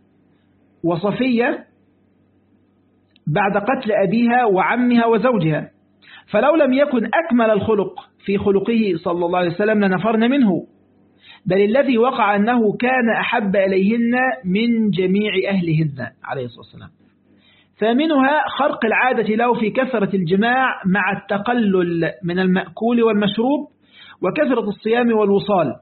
وصفية بعد قتل أبيها وعمها وزوجها فلو لم يكن أكمل الخلق في خلقه صلى الله عليه وسلم لنفرن منه بل الذي وقع أنه كان أحب إليهن من جميع أهلهن عليه الصلاة والسلام ثامنها خرق العادة له في كثرة الجماع مع التقلل من المأكول والمشروب وكثرة الصيام والوصال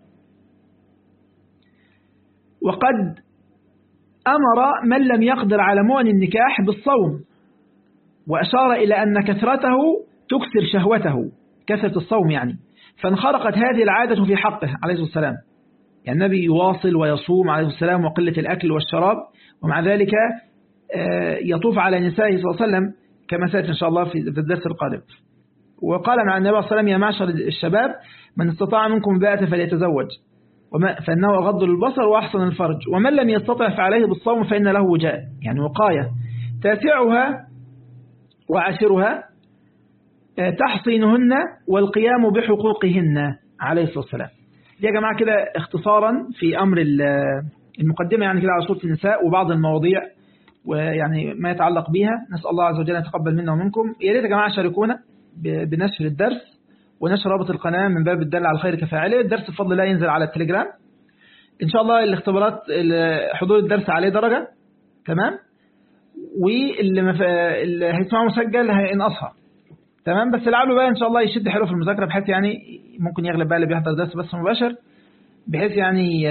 وقد أمر من لم يقدر على مؤن النكاح بالصوم وأشار إلى أن كثرته تكسر شهوته كثرة الصوم يعني فانخرقت هذه العادة في حقه عليه الصلاة والسلام يعني النبي يواصل ويصوم عليه الصلاة والسلام وقلة الأكل والشراب ومع ذلك يطوف على نسائه صلى الله عليه وسلم كما سيأتي إن شاء الله في الدرس القادم وقال مع النبي صلى الله عليه وسلم يا معشر الشباب من استطاع منكم باءة فليتزوج فإنه أغض البصر وأحسن الفرج ومن لم يستطع فعليه بالصوم فإن له وجاء يعني وقاية تاسعها وعاشرها تحصينهن والقيام بحقوقهن عليه الصلاة والسلام دي يا جماعة كده اختصارا في أمر المقدمة يعني كده على صورة النساء وبعض المواضيع ويعني ما يتعلق بها نسأل الله عز وجل يتقبل منا ومنكم يا ريت يا جماعة شاركونا بنشر الدرس ونشر رابط القناة من باب الدل على الخير كفاعله الدرس بفضل الله ينزل على التليجرام إن شاء الله الاختبارات حضور الدرس عليه درجة تمام واللي مف... اللي هيسمعه مسجل هينقصها تمام بس لعله بقى إن شاء الله يشد حلو في المذاكرة بحيث يعني ممكن يغلب بقى اللي بيحضر درس بس مباشر بحيث يعني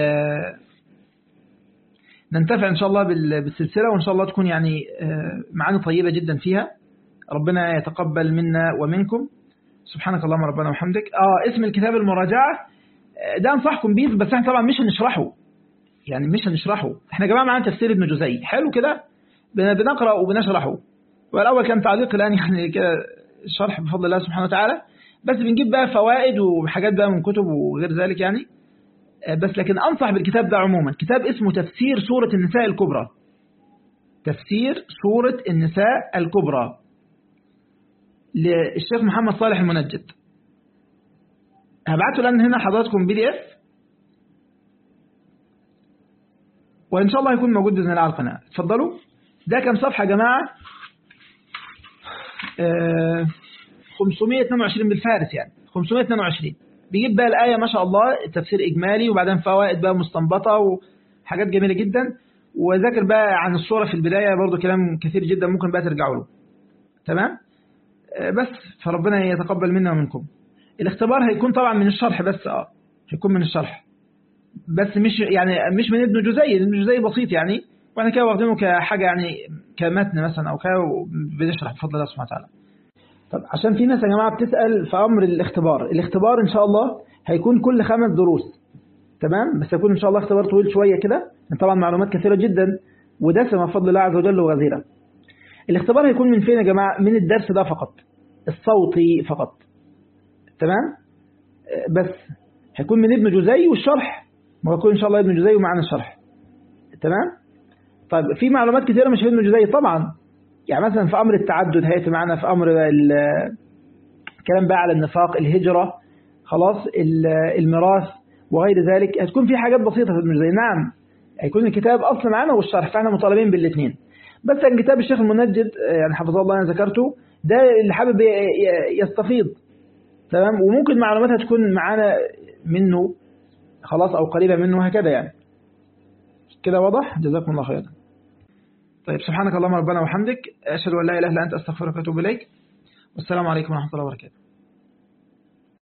ننتفع إن شاء الله بالسلسلة وإن شاء الله تكون يعني معاني طيبة جدا فيها ربنا يتقبل منا ومنكم سبحانك اللهم ربنا وحمدك اه اسم الكتاب المراجعة ده انصحكم بيه بس احنا طبعا مش هنشرحه يعني مش هنشرحه احنا يا جماعه معانا تفسير ابن جزي حلو كده بنقرأ وبنشرحه والأول كان تعليق الآن يعني كده شرح بفضل الله سبحانه وتعالى بس بنجيب بقى فوائد وحاجات بقى من كتب وغير ذلك يعني بس لكن أنصح بالكتاب ده عموما كتاب اسمه تفسير سورة النساء الكبرى تفسير سورة النساء الكبرى للشيخ محمد صالح المنجد هبعته لأن هنا حضراتكم بي دي اف وإن شاء الله يكون موجود بإذن الله على القناة اتفضلوا ده كم صفحة يا جماعة آه 522 بالفارس يعني 522 بيجيب بقى الآية ما شاء الله تفسير إجمالي وبعدين فوائد بقى مستنبطة وحاجات جميلة جدا وذاكر بقى عن الصورة في البداية برضو كلام كثير جدا ممكن بقى ترجعوا له تمام آه بس فربنا يتقبل منا ومنكم الاختبار هيكون طبعا من الشرح بس اه هيكون من الشرح بس مش يعني مش من ابن جزي ابن جزي بسيط يعني واحنا كده واخدينه كحاجة يعني كمتن مثلا او كده بنشرح بفضل الله سبحانه وتعالى طب عشان في ناس يا جماعة بتسأل في أمر الاختبار الاختبار إن شاء الله هيكون كل خمس دروس تمام بس هيكون إن شاء الله اختبار طويل شوية كده طبعا معلومات كثيرة جدا ودسمة بفضل الله عز وجل وغزيرة الاختبار هيكون من فين يا جماعة من الدرس ده فقط الصوتي فقط تمام بس هيكون من ابن جزي والشرح ما هيكون إن شاء الله ابن جزي ومعنا الشرح تمام طيب في معلومات كثيرة مش في ابن جزي طبعا يعني مثلا في أمر التعدد هيأتي معنا في أمر الكلام بقى على النفاق الهجرة خلاص الميراث وغير ذلك هتكون في حاجات بسيطة في ابن جزي نعم هيكون الكتاب أصلا معنا والشرح فاحنا مطالبين بالاثنين بس كتاب الشيخ المنجد يعني حفظه الله أنا ذكرته ده اللي حابب يستفيض تمام وممكن معلوماتها تكون معانا منه خلاص أو قريبة منه وهكذا يعني كده واضح جزاكم الله خيرا طيب سبحانك اللهم ربنا وحمدك أشهد أن لا إله إلا أنت أستغفرك وأتوب إليك والسلام عليكم ورحمة الله وبركاته